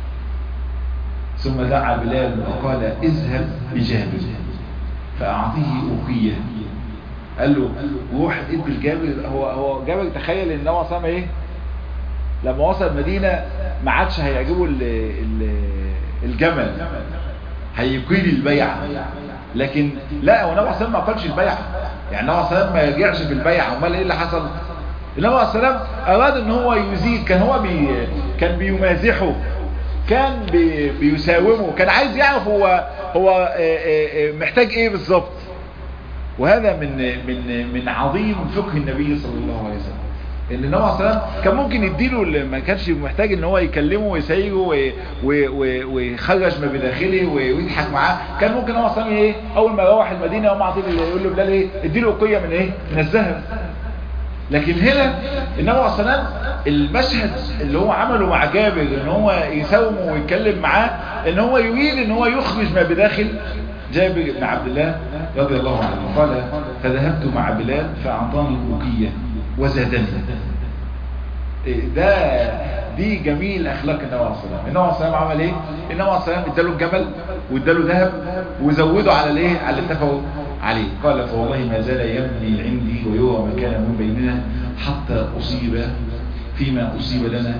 ثم دعا بلال وقال اذهب بجابر فأعطيه أوقية قال له روح ادي الجابر هو هو جابر تخيل ان هو صام ايه لما وصل المدينه ما عادش هيعجبه الجمل هيقيل البيعه لكن لا هو النبي صلى الله عليه وسلم ما قالش البيعه يعني النبي صلى الله عليه وسلم ما يرجعش في البيعه امال ايه اللي حصل النبي صلى الله عليه وسلم اراد ان هو يزيد كان هو بي كان بيمازحه كان بي بيساومه كان عايز يعرف هو هو محتاج ايه بالظبط وهذا من من من عظيم فقه النبي صلى الله عليه وسلم ان النبي عليه الصلاه كان ممكن يديله اللي ما كانش محتاج ان هو يكلمه ويسيره ويخرج ما بداخله ويضحك معاه كان ممكن النبي عليه ايه اول ما يروح المدينه يقوم عاطيه يقول له بلال ايه اديله قيه من ايه من الذهب لكن هنا النبي عليه الصلاه المشهد اللي هو عمله مع جابر ان هو يساومه ويتكلم معاه ان هو يريد ان هو يخرج ما بداخل جابر بن عبد الله رضي الله عنه قال فذهبت مع بلال فأعطاني البقية وزادني ده دي جميل اخلاق النبي عليه الصلاه والسلام النبي عليه الصلاه والسلام عمل ايه النبي عليه الصلاه والسلام اداله الجمل واداله ذهب وزوده على الايه على اللي اتفقوا عليه قال فوالله ما زال يبني عندي ويرى مكانا من بيننا حتى اصيب فيما اصيب لنا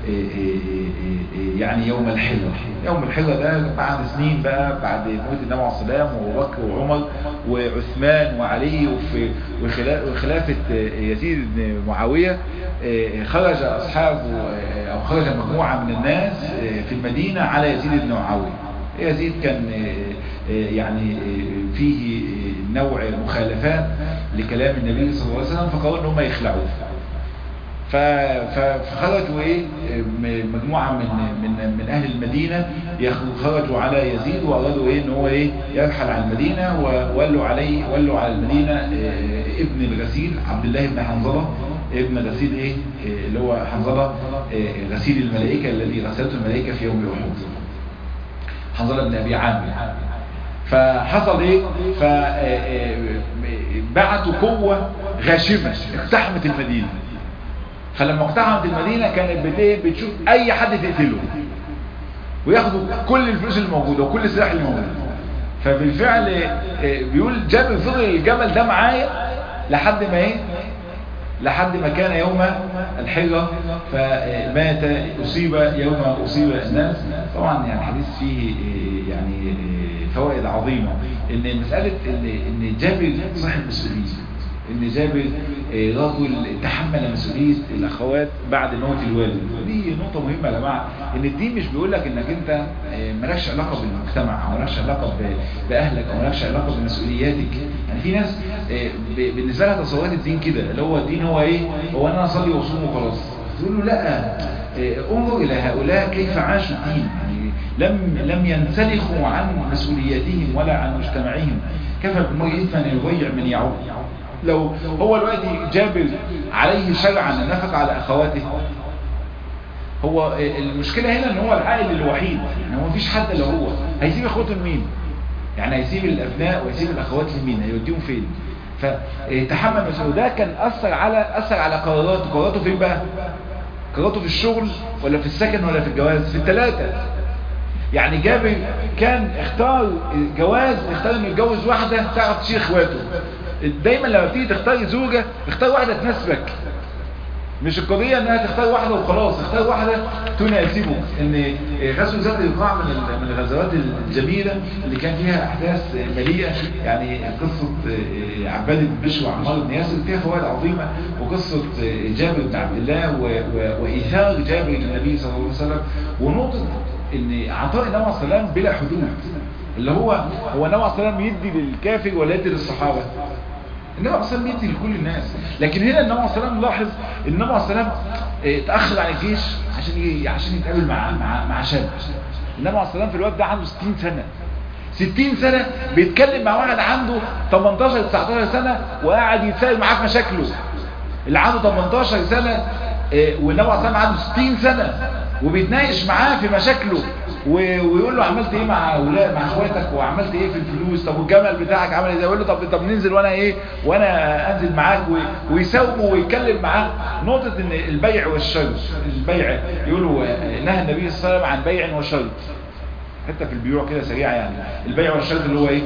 يعني يوم الحلة يوم الحلة ده بعد سنين بقى بعد موت النبي عليه السلام وابو بكر وعمر وعثمان وعلي وخلافة يزيد بن معاوية خرج أصحاب أو خرج مجموعة من الناس في المدينة على يزيد بن معاوية يزيد كان يعني فيه نوع مخالفات لكلام النبي صلى الله عليه وسلم فقالوا ان هم يخلعوه فخرجوا ايه مجموعة من من من اهل المدينة خرجوا على يزيد وارادوا ايه ان هو ايه يرحل عن المدينة وولوا عليه ولوا على المدينة ابن الغسيل عبد الله بن حنظلة ابن غسيل ايه اللي هو حنظلة غسيل الملائكة الذي غسلته الملائكة في يوم احد حنظلة بن ابي عامر فحصل ايه فبعتوا قوة غاشمة اقتحمت المدينة فلما اقتحمت المدينة كانت بت- بتشوف اي حد تقتله وياخدوا كل الفلوس الموجودة وكل السلاح الموجود فبالفعل آه، بيقول جاب فضل الجمل ده معايا لحد ما ايه لحد ما كان يوم الحجة فمات أصيب يوم أصيب الناس طبعا يعني الحديث فيه آه، يعني آه، فوائد عظيمة ان مسألة ان ان جابر صاحب مسؤولية ان جابر آه، رجل تحمل مسؤولية الاخوات بعد موت الوالد ودي نقطة مهمة يا جماعة ان الدين مش بيقول لك انك انت آه، مالكش علاقة بالمجتمع او مالكش علاقة ب- باهلك او مالكش علاقة بمسؤولياتك يعني في ناس آه، ب- بالنسبة لها تصورات الدين كده اللي هو الدين هو ايه هو انا اصلي واصوم وخلاص تقول له لا آه، انظر الى هؤلاء كيف عاشوا الدين يعني لم لم ينسلخوا عن مسؤولياتهم ولا عن مجتمعهم كفى بالمرء اثما ان يضيع من يعود لو هو دلوقتي جابر عليه شرعا ان نفق على اخواته هو المشكلة هنا ان هو العائل الوحيد يعني هو مفيش حد الا هو هيسيب اخواته لمين يعني هيسيب الابناء ويسيب الاخوات لمين هيوديهم فين فتحمل مسؤولية ده كان اثر على اثر على قراراته قراراته فين بقى قراراته في الشغل ولا في السكن ولا في الجواز في الثلاثة يعني جابر كان اختار جواز اختار انه يتجوز واحدة تعرف تشيل اخواته دايما لما بتيجي تختار زوجة اختار واحدة تناسبك مش القضية انها تختار واحدة وخلاص اختار واحدة تناسبه ان غزو ذات القاع من ال- من الغزوات الجميلة اللي كان فيها احداث مليئة يعني قصة عباد بن بشر وعمار بن ياسر فيها فوائد عظيمة وقصة جابر بن عبد الله و- و- وايثار جابر للنبي صلى الله عليه وسلم ونقطة ان عطاء النبي صلى الله عليه وسلم بلا حدود اللي هو هو النبي صلى الله عليه وسلم يدي للكافر ولا يدي للصحابة النبي عليه الصلاه والسلام يدي لكل الناس لكن هنا النبي عليه الصلاه والسلام لاحظ النبي عليه الصلاه والسلام آه، اتاخر عن الجيش عشان ي- عشان يتقابل مع مع مع شاب النبي عليه الصلاه والسلام في الوقت ده عنده 60 سنه 60 سنه بيتكلم مع واحد عنده 18 19 سنه وقاعد يتساءل معاه في مشاكله اللي عنده 18 سنه آه، والنبي عليه الصلاه والسلام عنده 60 سنه وبيتناقش معاه في مشاكله و- ويقول له عملت ايه مع اولاد مع اخواتك وعملت ايه في الفلوس طب والجمل بتاعك عمل ايه يقول له طب طب ننزل وانا ايه وانا انزل معاك و- ويساومه ويتكلم معاه نقطه ان البيع والشرط البيع يقولوا آه، نهى النبي صلى الله عليه وسلم عن بيع وشرط حتى في البيوع كده سريعه يعني البيع والشرط اللي هو ايه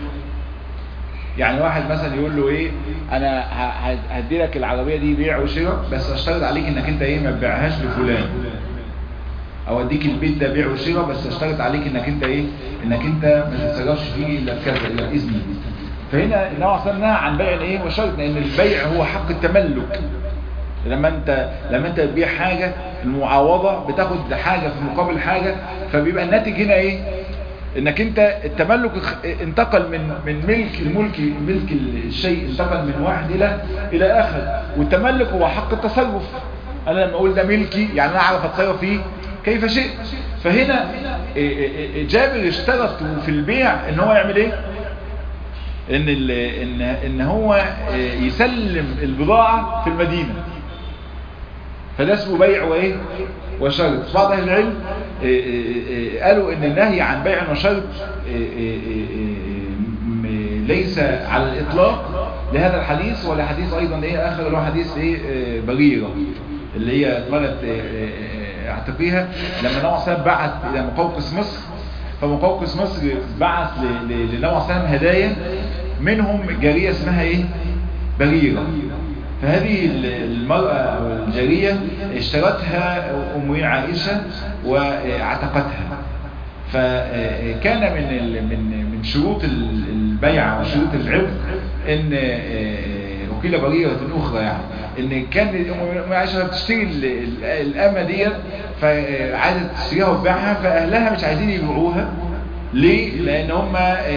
يعني واحد مثلا يقول له ايه انا ه- ه- هدي لك العربيه دي بيع وشراء بس اشترط عليك انك انت ايه ما تبيعهاش لفلان او اديك البيت ده بيع وشراء بس اشترط عليك انك انت ايه انك انت ما تتصرفش فيه الا بكذا الا باذني فهنا النبي صلى الله عليه وسلم نهى عن بيع الايه والشرط لان البيع هو حق التملك لما انت لما انت تبيع حاجه المعاوضه بتاخد حاجه في مقابل حاجه فبيبقى الناتج هنا ايه انك انت التملك انتقل من من ملك الملك ملك الشيء انتقل من واحد الى الى اخر والتملك هو حق التصرف انا لما اقول ده ملكي يعني انا اعرف اتصرف فيه كيف شئت فهنا جابر اشترط في البيع ان هو يعمل ايه ان ان ان هو يسلم البضاعه في المدينه فده اسمه بيع وايه وشرط بعض اهل العلم قالوا ان النهي عن بيع وشرط ليس على الاطلاق لهذا الحديث ولا حديث ايضا ايه اخر اللي هو حديث ايه بريره اللي هي اتولد اعتقيها لما نوع سلام بعت الى مقوقس مصر فمقوقس مصر بعت لنوع سلام هدايا منهم جارية اسمها ايه بريرة فهذه المرأة أو الجارية اشترتها أم عائشة واعتقتها فكان من من من شروط البيع وشروط العبد ان وكيل بريرة أخرى يعني ان كان ام عائشة بتشتري الأمة ديت فعايزة تشتريها وتبيعها فأهلها مش عايزين يبيعوها ليه؟ لأن هم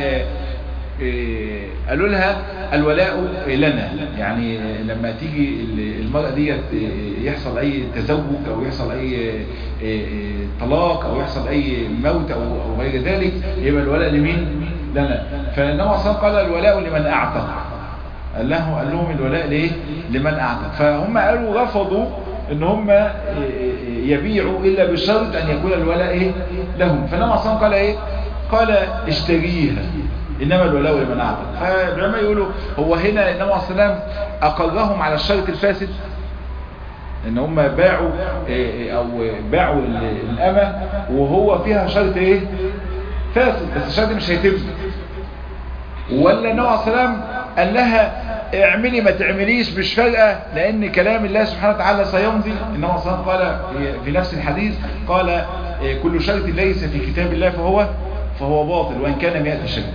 قالوا لها الولاء لنا يعني لما تيجي المرأة ديت يحصل اي تزوج او يحصل اي طلاق او يحصل اي موت او غير ذلك يبقى الولاء لمين لنا فالنبي صلى قال الولاء لمن اعتق قال له قال لهم الولاء ليه لمن اعتق فهم قالوا رفضوا ان هم يبيعوا الا بشرط ان يكون الولاء ايه لهم فالنبي صلى قال ايه قال اشتريها انما الولاء لمن اعتق فالعلماء يقولوا هو هنا النبي عليه السلام اقرهم على الشرط الفاسد ان هم باعوا او باعوا الامه وهو فيها شرط ايه فاسد بس الشرط مش هيتم ولا النبي عليه السلام قال لها اعملي ما تعمليش مش فارقه لان كلام الله سبحانه وتعالى سيمضي النبي عليه السلام قال في نفس الحديث قال كل شرط ليس في كتاب الله فهو فهو باطل وان كان 100 شرط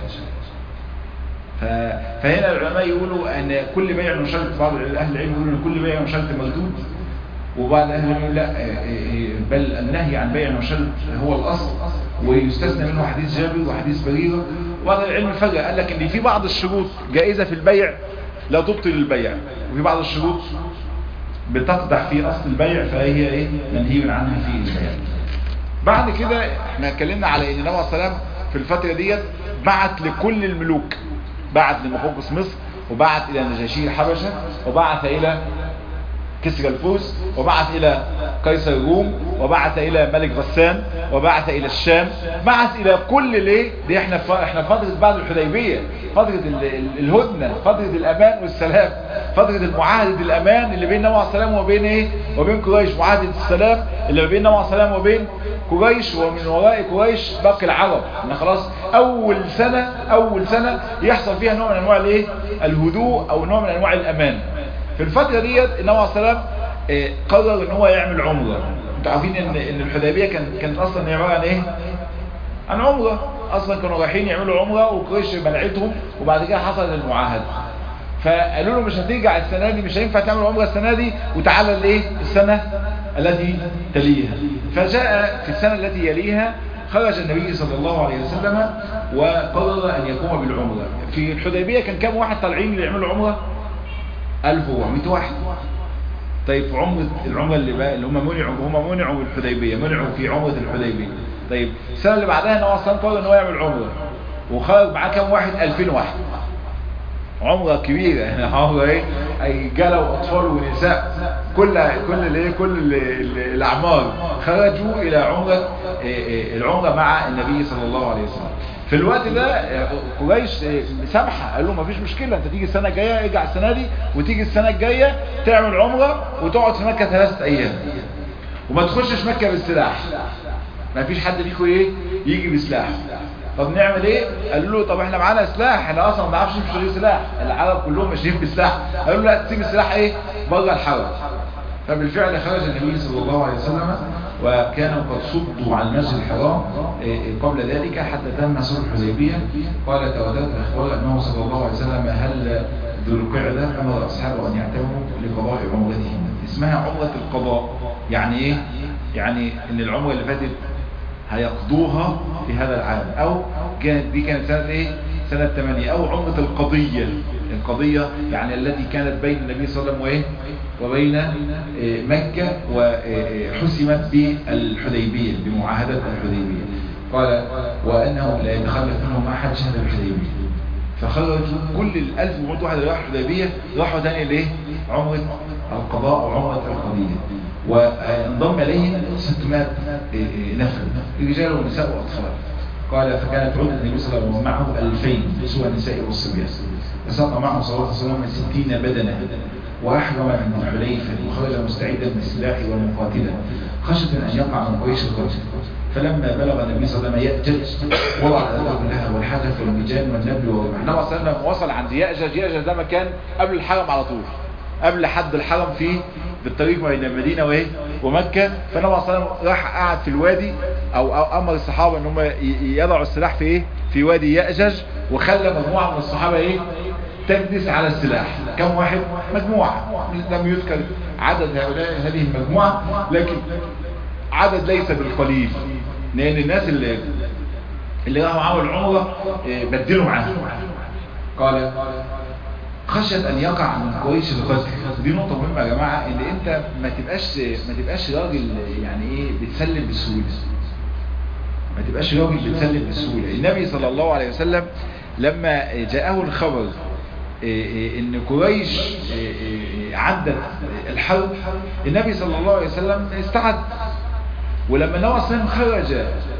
فهنا العلماء يقولوا ان كل بيع وشرط بعض اهل العلم يقولوا ان كل بيع وشرط مردود وبعض اهل العلم لا بل النهي عن بيع وشرط هو الاصل ويستثنى منه حديث جابر وحديث بريره وبعض العلم فجأة قال لك ان في بعض الشروط جائزة في البيع لا تبطل البيع وفي بعض الشروط بتقدح في اصل البيع فهي ايه منهي عنها في البيع بعد كده احنا اتكلمنا على ان النبي عليه السلام في الفترة ديت بعت لكل الملوك بعت لمقوقس مصر وبعت الى نجاشي الحبشة وبعث الى كسرى الفوس وبعث الى قيصر الروم وبعث الى ملك غسان وبعث الى الشام بعث الى كل ليه دي احنا ف... احنا فتره بعد الحديبيه فتره ال... الهدنه فتره الامان والسلام فتره المعاهده الامان اللي بين النبي عليه السلام وبين ايه وبين قريش معاهده السلام اللي بين النبي عليه السلام وبين قريش ومن وراء قريش باقي العرب ان خلاص اول سنه اول سنه يحصل فيها نوع من انواع الايه الهدوء او نوع من انواع الامان في الفترة ديت النبي عليه السلام قرر ان هو يعمل عمرة انتوا عارفين ان ان الحديبية كان كانت اصلا عبارة عن ايه عن عمرة اصلا كانوا رايحين يعملوا عمرة وقريش منعتهم وبعد كده حصل المعاهدة فقالوا له مش هترجع السنة دي مش هينفع تعمل عمرة السنة دي وتعالى الايه السنة التي تليها فجاء في السنة التي يليها خرج النبي صلى الله عليه وسلم وقرر ان يقوم بالعمرة في الحديبية كان كام واحد طالعين اللي يعملوا عمرة 1400 واحد طيب في عمرة العمرة اللي بقى اللي هم منعوا هم منعوا الحديبية منعوا في عمرة الحديبية طيب السنة اللي بعدها ان هو اصلا قرر ان هو يعمل عمرة وخرج معاه كام واحد 2000 واحد عمرة كبيرة يعني عمرة ايه رجاله واطفال ونساء كل كل الايه كل ال ال الاعمار خرجوا الى عمرة العمرة مع النبي صلى الله عليه وسلم في الوقت ده قريش سامحه قال له مفيش مشكله انت تيجي السنه الجايه ارجع السنه دي وتيجي السنه الجايه تعمل عمره وتقعد في مكه ثلاثه ايام وما تخشش مكه بالسلاح مفيش حد فيكم ايه يجي بسلاح طب نعمل ايه قالوا له طب احنا معانا سلاح احنا اصلا ما نعرفش نمشي غير سلاح العرب كلهم ماشيين بالسلاح قالوا له لا تسيب السلاح ايه بره الحرم فبالفعل خرج النبي صلى الله عليه وسلم وكانوا قد صدوا عن المسجد الحرام قبل ذلك حتى تم صلح الحديبيه قال توددت الاخبار انه صلى الله عليه وسلم هل ذو القعده امر اصحابه ان يعتمروا لقضاء عمرتهم اسمها عمره القضاء يعني ايه يعني ان العمره اللي فاتت هيقضوها في هذا العام او كانت دي كانت سنة ايه سنة 8 او عمرة القضية القضية يعني التي كانت بين النبي صلى الله عليه وسلم وايه وبين مكة وحسمت بالحديبية بمعاهدة الحديبية قال وأنه لا يتخلف منهم أحد شهد الحديبية فخرج كل الألف ومئة واحد اللي راحوا الحديبية راحوا تاني ليه عمرة القضاء وعمرة القضية وانضم إليهم 600 نفر رجال ونساء وأطفال قال فكانت عدة النبي صلى الله عليه وسلم معه 2000 سوى النساء والصبيان فساق معه صلى الله عليه وسلم 60 بدنة وأحرم من الحليفة وخرج مستعدا بالسلاح والمقاتلة خشية أن يقع من قريش القتل فلما بلغ النبي صلى الله عليه وسلم يأجج وضع الأدب لها والحجف والمجان والنبل والرمح النبي صلى الله عليه وسلم وصل عند يأجج يأجج ده مكان قبل الحرم على طول قبل حد الحرم في بالطريق بين المدينة وايه ومكة فالنبي صلى الله عليه وسلم راح قعد في الوادي أو, أو أمر الصحابة ان هم يضعوا السلاح في ايه في وادي يأجج وخلى مجموعة من الصحابة ايه تجلس على السلاح كم واحد مجموعة لم يذكر عدد هؤلاء هذه المجموعة لكن عدد ليس بالقليل لان الناس اللي اللي راحوا عملوا العمرة بدلوا معاهم قال خشيت ان يقع من قريش القتل دي نقطة مهمة يا جماعة ان انت ما تبقاش ما تبقاش راجل يعني ايه بتسلم بسهولة ما تبقاش راجل بتسلم بسهولة النبي صلى الله عليه وسلم لما جاءه الخبر ان قريش عدت الحرب النبي صلى الله عليه وسلم استعد ولما النبي صلى الله عليه وسلم خرج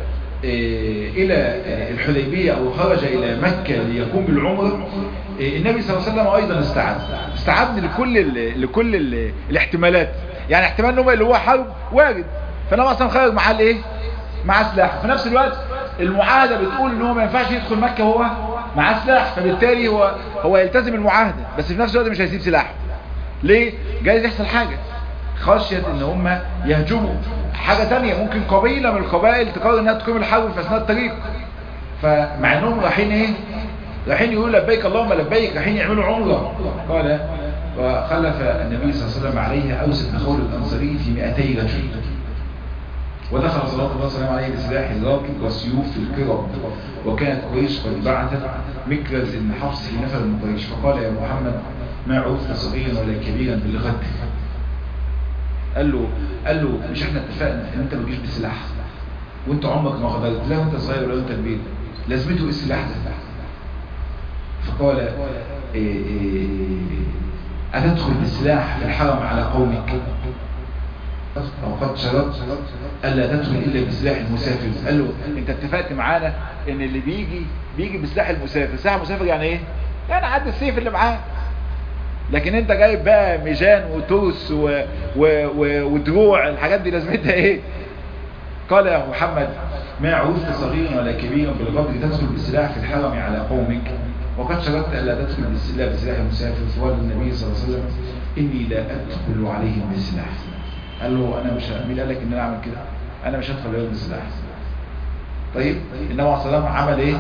الى الحديبية او خرج الى مكة ليقوم بالعمر النبي صلى الله عليه وسلم ايضا استعد استعد لكل ال لكل ال الاحتمالات يعني احتمال انه اللي هو حرب وارد فالنبي صلى الله عليه وسلم خرج معاه الايه معاه سلاح في نفس الوقت المعاهدة بتقول ان هو ما ينفعش يدخل مكة هو معاه سلاح فبالتالي هو هو يلتزم المعاهدة بس في نفس الوقت مش هيسيب سلاحه ليه جايز يحصل حاجة خشية ان هم يهجموا حاجة تانية ممكن قبيلة من القبائل تقرر انها تقيم الحرب في اثناء الطريق فمع انهم رايحين ايه رايحين يقولوا لبيك اللهم لبيك رايحين يعملوا عمرة قال وخلف النبي صلى الله عليه وسلم عليه اوس بن خولد الانصاري في 200 رجل ودخل صلى الله عليه وسلم عليه بسلاح الراكب والسيوف في الكرب وكانت قريش قد بعثت مكرز بن حفص في نفر من قريش فقال يا محمد ما عرفت صغيرا ولا كبيرا بالغد قال له قال له مش احنا اتفقنا ان انت ما تجيش بالسلاح وانت عمرك ما غدرت لا انت صغير ولا انت كبير لازمته ايه السلاح ده فقال إيه إيه أتدخل بالسلاح في الحرم على قومك أو قد شرط ألا تدخل إلا بسلاح المسافر قال له أنت اتفقت معانا إن اللي بيجي بيجي بسلاح المسافر سلاح المسافر يعني إيه؟ يعني عد السيف اللي معاه لكن انت جايب بقى ميجان وتوس و... و... و... ودروع الحاجات دي لازمتها ايه قال يا محمد ما عرفت صغيرا ولا كبيرا بالغدر تدخل بالسلاح في الحرم على قومك وقد شرطت ألا تدخل بالسلاح بسلاح المسافر فقال النبي صلى الله عليه وسلم إني لا أدخل عليهم بالسلاح قال له أنا مش مين قال لك إن أنا أعمل كده أنا مش هدخل عليهم بالسلاح طيب النبي عليه الصلاة والسلام عمل إيه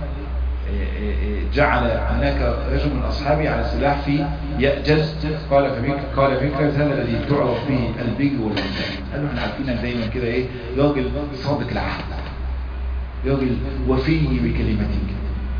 جعل هناك رجل من أصحابه على السلاح في يأجز قال فبيك قال فيك هذا الذي تعرف به البر والوفاء قال له احنا عارفينك دايما كده ايه راجل صادق العهد راجل وفي بكلمتك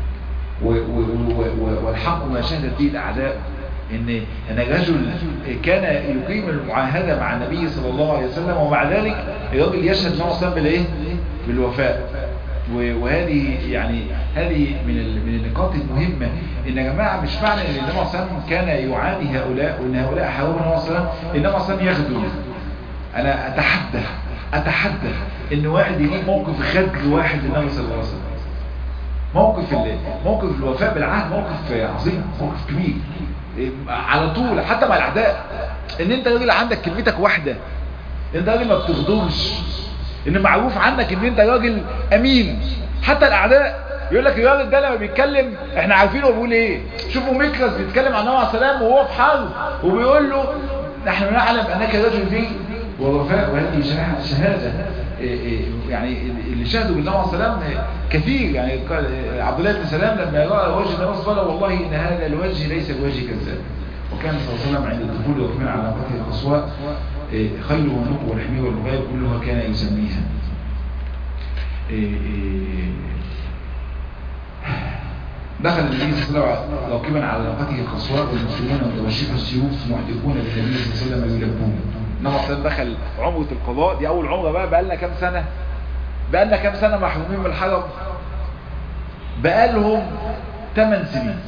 والحق ما شهدت به الأعداء ان ان الرجل كان يقيم المعاهده مع النبي صلى الله عليه وسلم ومع ذلك الراجل يشهد معه صلى بالايه بالوفاء وهذه يعني هذه من من النقاط المهمة ان يا جماعة مش معنى ان النبي صلى الله عليه وسلم كان يعادي هؤلاء وان هؤلاء حاربوا النبي صلى الله عليه وسلم النبي صلى الله عليه وسلم يغدو انا اتحدى اتحدى ان واحد يجيب موقف خد واحد للنبي صلى الله عليه وسلم موقف موقف الوفاء بالعهد موقف عظيم موقف كبير على طول حتى مع الاعداء ان انت راجل عندك كلمتك واحدة انت راجل ما بتغدرش ان معروف عنك ان انت راجل امين حتى الاعداء يقول لك الراجل ده لما بيتكلم احنا عارفين هو بيقول ايه شوفوا ميكرس بيتكلم عن النبي عليه السلام وهو في حرب وبيقول له نحن نعلم انك رجل فيه ووفاء وهذه شهادة يعني اللي شهدوا بالنبي عليه السلام كثير يعني عبد الله بن سلام لما رأى وجه النبي صلى والله ان هذا الوجه ليس بوجه كذاب وكان صلى الله عليه وسلم عند الدخول وكمان على قتل القصواء خير والنق والحمير والبغاية كلها كان يسميها دخل النبي صلى الله عليه وسلم راكبا على ناقته القصواء والمسلمون متوشحوا السيوف محدقون بالنبي صلى الله عليه وسلم يلبون النبي صلى الله عليه وسلم دخل عمرة القضاء دي أول عمرة بقى بقى لنا كام سنة بقى لنا كام سنة محرومين من الحرم بقى لهم 8 سنين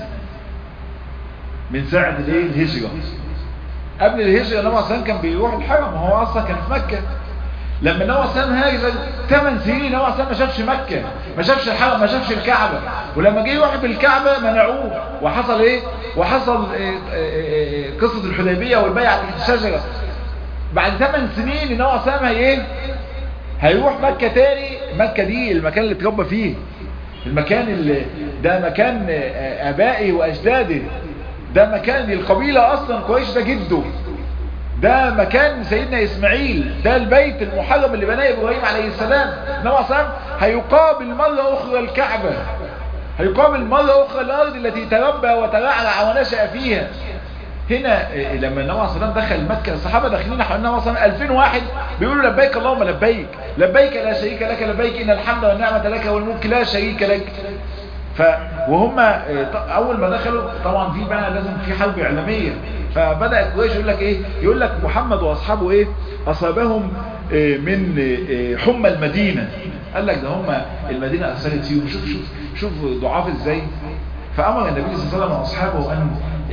من ساعة الايه الهجرة قبل الهجرة النبي صلى الله عليه وسلم كان بيروح الحرم وهو أصلا كان في مكة لما النبي صلى الله عليه وسلم هاجر 8 سنين النبي صلى الله عليه وسلم ما شافش مكة ما شافش الحرم ما شافش الكعبة ولما جه يروح بالكعبة منعوه وحصل ايه وحصل إيه إيه قصة الحديبية والبيعة تحت الشجرة بعد 8 سنين النبي صلى الله عليه وسلم ايه هيروح مكة تاني مكة دي المكان اللي اتربى فيه المكان اللي ده مكان ابائي واجدادي ده مكان القبيلة اصلا قريش ده جده ده مكان سيدنا اسماعيل ده البيت المحرم اللي بناه ابراهيم عليه السلام انما اصلا هيقابل مرة اخرى الكعبة هيقابل مرة اخرى الارض التي تربى وترعرع ونشأ فيها هنا لما النبي صلى الله عليه وسلم دخل مكة الصحابة داخلين حول النبي صلى الله عليه وسلم 2000 واحد بيقولوا لبيك اللهم لبيك لبيك لا شريك لك لبيك إن الحمد والنعمة لك والملك لا شريك لك ف وهم اول ما دخلوا طبعا في بقى لازم في حرب اعلاميه فبدا قريش يقول لك ايه يقول لك محمد واصحابه ايه اصابهم من حمى المدينه قال لك ده هم المدينه اثرت فيهم شوف شوف شوف ضعاف ازاي فامر النبي صلى الله عليه وسلم واصحابه ان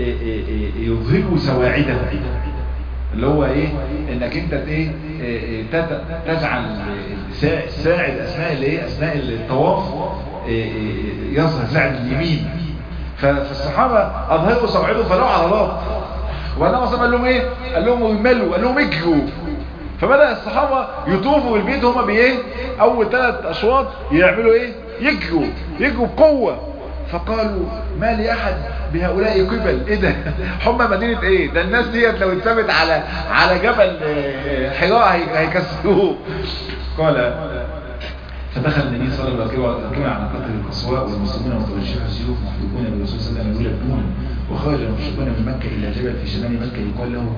يظهروا سواعده اللي هو ايه انك انت ايه تجعل ساعد اثناء الايه اثناء الطواف يظهر ساعد اليمين فالصحابة اظهروا سواعده فلقوا عضلات وبعدين اصلا قال لهم ايه قال لهم يملوا قال لهم اجروا فبدأ الصحابة يطوفوا بالبيت هما بايه اول ثلاث اشواط يعملوا ايه يجروا يجروا بقوة فقالوا ما لأحد بهؤلاء قبل ايه ده هم مدينة ايه ده الناس ديت لو اتثبت على على جبل حراء هيكسروه قال فدخل النبي صلى الله عليه وسلم ركب على قتل القصواء والمسلمون متوجهوا السيوف محدودون بالرسول صلى الله عليه وسلم يلبون وخرج المشركون من مكة إلى جبل في شمال مكة يقال له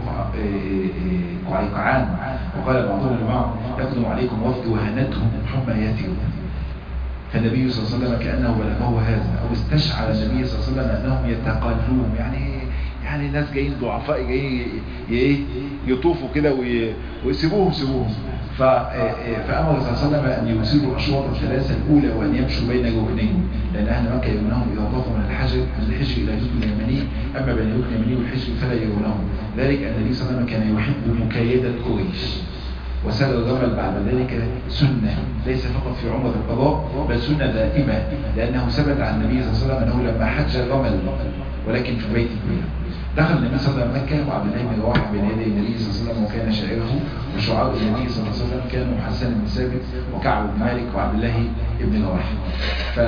قعيقعان وقال بعضهم لبعض يقدم عليكم وفد وهنتهم حمى يثرب فالنبي صلى الله عليه وسلم كأنه بلغه هذا أو استشعر النبي صلى الله عليه وسلم أنهم يتقلون يعني يعني ناس جايين ضعفاء جايين يطوفوا كده ويسيبوهم سيبوهم فأمر صلى الله عليه وسلم أن يسيروا الأشواط الثلاثة الأولى وأن يمشوا بين جوانين لأن أهل مكة يرونهم إذا طافوا من الحجر من الحجر إلى الركن اليمني أما بين الركن اليمني والحجر فلا يرونهم ذلك أن النبي صلى الله عليه وسلم كان يحب مكايدة قريش وسال الرمل بعد ذلك سنة ليس فقط في عمر القضاء بل سنة دائمة لأنه ثبت عن النبي صلى الله عليه وسلم أنه لما حج الرمل ولكن في بيت الكبير دخل النبي صلى الله عليه وسلم مكة وعبد الله بن رواحه بين يدي النبي صلى الله عليه وسلم وكان شاعره وشعار النبي صلى الله عليه وسلم كانوا حسن بن ثابت وكعب بن مالك وعبد الله بن رواحه ف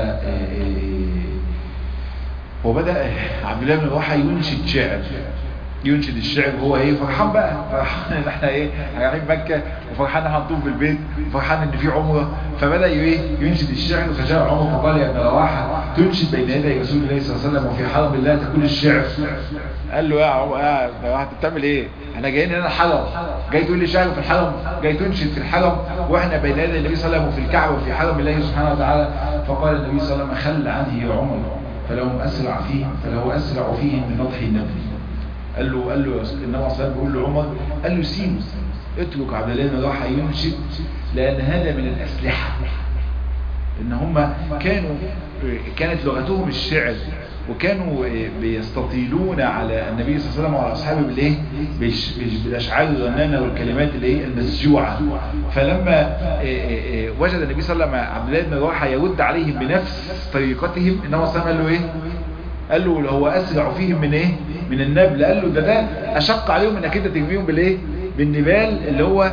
وبدأ عبد الله بن رواحه ينشد شعر ينشد الشعر وهو ايه فرحان بقى فرحان ان احنا ايه رايحين مكه وفرحان ان هنطوف بالبيت وفرحان ان في عمره فبدا ايه ينشد الشعر فجاء عمر فقال يا ابن رواحه تنشد بين يدي رسول الله صلى الله عليه وسلم وفي حرم الله تكون الشعر قال له يا عمر يا ابن رواحه انت بتعمل ايه احنا جايين هنا حرم جاي تقول لي شعر في الحرم جاي تنشد في الحرم واحنا بين يدي النبي صلى الله عليه وسلم وفي الكعبه وفي حرم الله سبحانه وتعالى فقال النبي صلى الله عليه وسلم خل عنه يا عمر فلو اسرع فيهم فلو اسرع فيهم من نضح النبي قال له قال له النبي صلى الله عليه وسلم بيقول له عمر قال له سيبه اترك عبد الله بن رواحه ينشد لان هذا من الاسلحه ان هم كانوا كانت لغتهم الشعر وكانوا بيستطيلون على النبي صلى الله عليه وسلم وعلى اصحابه بالايه بالاشعار الرنانه والكلمات الايه المسجوعه فلما وجد النبي صلى الله عليه وسلم عبد الله بن رواحه يرد عليهم بنفس طريقتهم النبي صلى الله عليه وسلم قال له ايه قال له هو اسرع فيهم من ايه من النبل قال له ده ده اشق عليهم انك انت ترميهم بالايه بالنبال اللي هو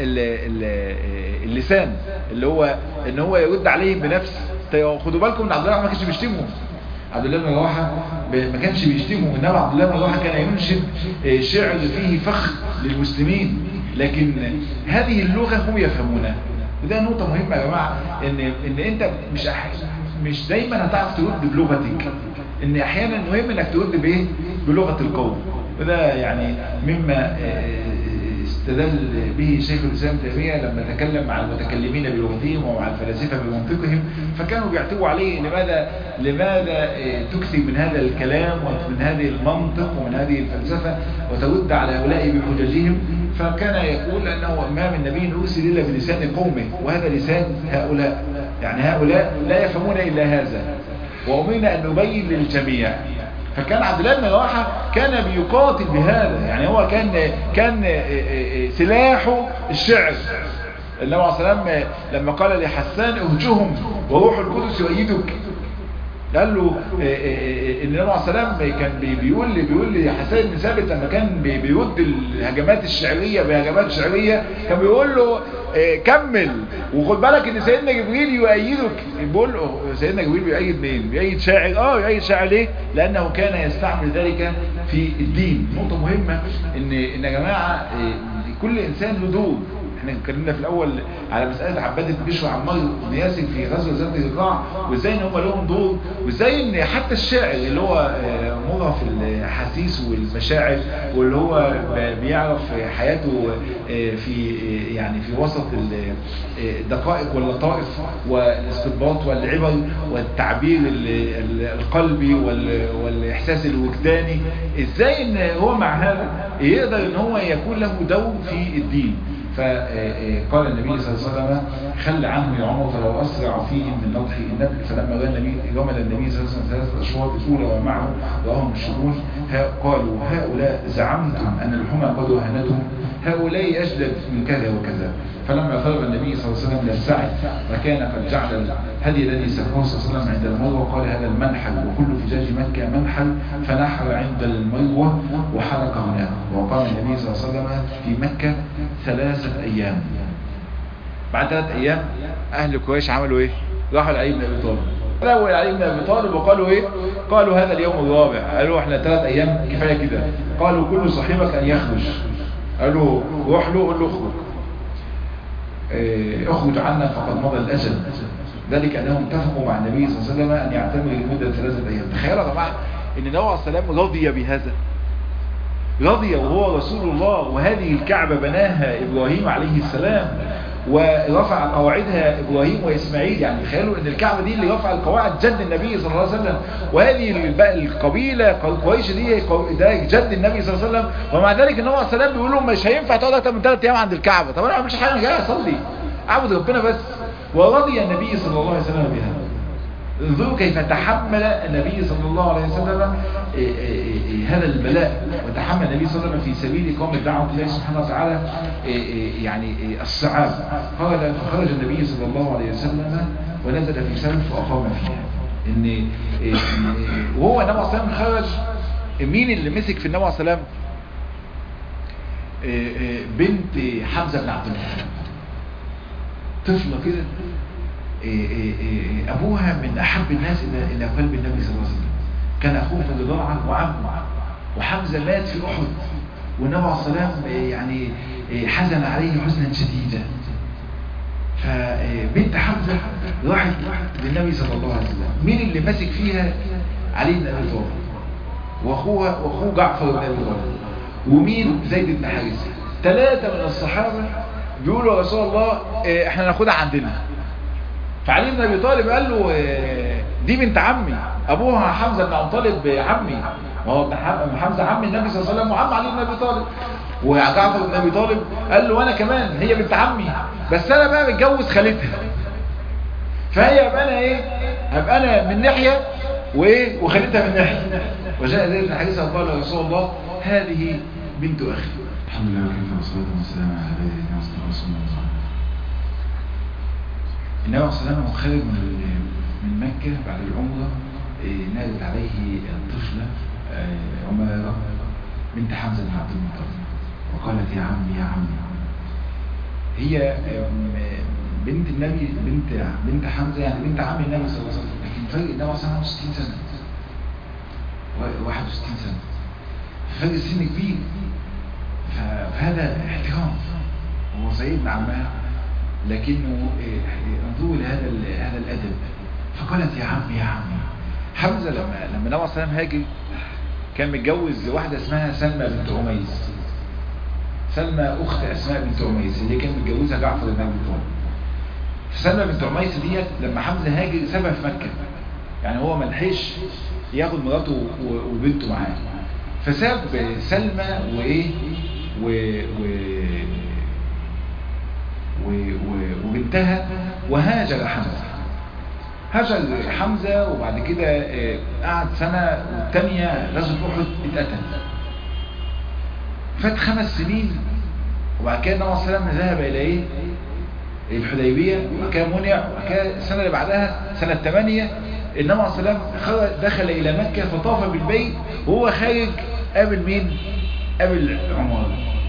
اللسان اللي هو ان هو يرد عليهم بنفس خدوا بالكم ان عبد الله ما كانش بيشتمهم عبد الله بن رواحه ما كانش بيشتمهم انما عبد الله بن رواحه كان ينشد شعر فيه فخر للمسلمين لكن هذه اللغه هم يفهمونها وده نقطه مهمه يا جماعه ان ان انت مش أح... مش دايما هتعرف ترد بلغتك ان احيانا مهم انك ترد بايه بلغه القوم وده يعني مما استدل به شيخ الإسلام تيمية لما تكلم مع المتكلمين بلغتهم ومع الفلاسفة بمنطقهم فكانوا بيعتبوا عليه لماذا لماذا تكثر من هذا الكلام ومن هذه المنطق ومن هذه الفلسفة وترد على هؤلاء بحججهم فكان يقول أنه ما من نبي أرسل إلا بلسان قومه وهذا لسان هؤلاء يعني هؤلاء لا يفهمون إلا هذا وأمرنا أن نبين للجميع فكان عبد الله بن رواحه كان بيقاتل بهذا يعني هو كان كان سلاحه الشعر النبي عليه الصلاه لما قال لحسان اهجهم وروح القدس يؤيدك قال له النبي عليه السلام كان بيقول لي بيقول لي حسان بن ثابت لما كان بيرد الهجمات الشعريه بهجمات شعريه كان بيقول له كمل وخد بالك ان سيدنا جبريل يؤيدك بيقول له سيدنا جبريل بيؤيد مين بيؤيد شاعر اه يؤيد شاعر ليه لانه كان يستعمل ذلك في الدين نقطه مهمه ان ان يا جماعه كل انسان له دور احنا اتكلمنا في الاول على مسألة عبادة بشر عمار بن ياسر في غزوة ذات الرقاع وازاي ان هم لهم دور وازاي ان حتى الشاعر اللي هو مرهف الحسيس والمشاعر واللي هو بيعرف حياته في يعني في وسط الدقائق واللطائف والاستنباط والعبر والتعبير القلبي والاحساس الوجداني ازاي ان هو مع هذا يقدر ان هو يكون له دور في الدين فقال النبي صلى الله عليه وسلم خل عنه يا عمر فلو أسرع فيهم من نضح النبل فلما رأى النبي رمل النبي صلى الله عليه وسلم ثلاثة أشواط الأولى ومعه رأهم الشرون قالوا هؤلاء زعمتم أن الحمى قد وهنتهم هؤلاء أجدد من كذا وكذا فلما فرغ النبي صلى الله عليه وسلم للسعي وكان قد جعل الهدي الذي سفره صلى الله عليه وسلم عند المروة قال هذا المنحل وكل فجاج مكة منحل فنحر عند المروة وحرق هناك وقام النبي صلى الله عليه وسلم في مكة ثلاثة أيام بعد ثلاثة أيام أهل قريش عملوا إيه؟ راحوا لعلي بن أبي طالب راحوا لعلي بن أبي طالب وقالوا إيه؟ قالوا هذا اليوم الرابع قالوا إحنا ثلاث أيام كفاية كده قالوا كل صاحبك أن يخرج قالوا روح له قول له اخرج اخرج عنا فقد مضى الأجل ذلك أنهم اتفقوا مع النبي صلى الله عليه وسلم أن يعتمر لمدة ثلاثة أيام تخيلوا يا جماعة أن النبي عليه السلام رضي بهذا رضي وهو رسول الله وهذه الكعبة بناها إبراهيم عليه السلام ورفع قواعدها إبراهيم وإسماعيل يعني تخيلوا أن الكعبة دي اللي رفع القواعد جد النبي صلى الله عليه وسلم وهذه القبيلة قريش دي ده جد النبي صلى الله عليه وسلم ومع ذلك النبي عليه السلام بيقول لهم مش هينفع تقعد أكتر من ثلاث أيام عند الكعبة طب أنا ما بعملش حاجة أنا جاي أصلي أعبد ربنا بس ورضي النبي صلى الله عليه وسلم بهذا انظروا كيف تحمل النبي صلى الله عليه وسلم هذا البلاء وتحمل النبي صلى الله عليه وسلم في سبيل قوم دعوة الله سبحانه وتعالى يعني الصعاب قال فخرج النبي صلى الله عليه وسلم ونزل في سلف وأقام فيها إن وهو النبي صلى الله عليه وسلم خرج مين اللي مسك في النبي صلى الله عليه وسلم بنت حمزة بن عبد المطلب طفلة كده أبوها من أحب الناس إلى إلى قلب النبي صلى الله عليه وسلم كان أخوه في الرضاعة وعمه وحمزة مات في أحد والنبي عليه السلام يعني حزن عليه حزنا شديدا فبنت حمزة راحت للنبي صلى الله عليه وسلم مين اللي ماسك فيها علي بن أبي طالب وأخوها وأخوه جعفر بن أبي طالب ومين زيد بن حارثة ثلاثة من الصحابة بيقولوا يا رسول الله احنا ناخدها عندنا فعلي بن ابي طالب قال له دي بنت عمي ابوها حمزه بن ابي طالب عمي ما هو حمزه عم النبي صلى الله عليه وسلم وعم علي بن ابي طالب وجعفر بن ابي طالب قال له وانا كمان هي بنت عمي بس انا بقى متجوز خالتها فهي ابقى انا ايه ابقى انا من ناحيه وايه وخالتها من ناحيه وجاء زيد بن حارثه وقال يا رسول الله هذه بنت اخي الحمد لله وكيف والصلاه والسلام على سيدنا رسول الله النبي عليه الصلاة والسلام خارج من من مكة بعد العمرة نادت عليه الطفلة عمارة بنت حمزة بن عبد المطلب وقالت يا عمي يا عمي هي بنت النبي بنت بنت حمزة يعني بنت عم النبي صلى الله عليه وسلم لكن فرق النبي صلى الله عليه وسلم 60 سنة 61 سنة فرق السن كبير فهذا احترام هو سيدنا عمها لكنه انظروا لهذا هذا الادب فقالت يا عمي يا عمي حمزه لما لما النبي صلى الله عليه وسلم هاجر كان متجوز واحده اسمها سلمى بنت عميس سلمى اخت اسماء بنت عميس اللي كان متجوزها جعفر بن ابي طالب فسلمى بنت عميس ديت لما حمزه هاجر سابها في مكه يعني هو ما لحقش ياخد مراته وبنته معاه فساب سلمى وايه و... و... و... و... وبنتها وهاجر حمزه هاجر حمزه وبعد كده قعد سنه والثانيه غزوه احد اتقتل فات خمس سنين وبعد كده النبي صلى الله عليه وسلم ذهب الى ايه الحديبيه وبعد كده منع وبعد كده السنه اللي بعدها سنه 8 النبي صلى الله عليه وسلم دخل الى مكه فطاف بالبيت وهو خارج قابل مين قابل عمر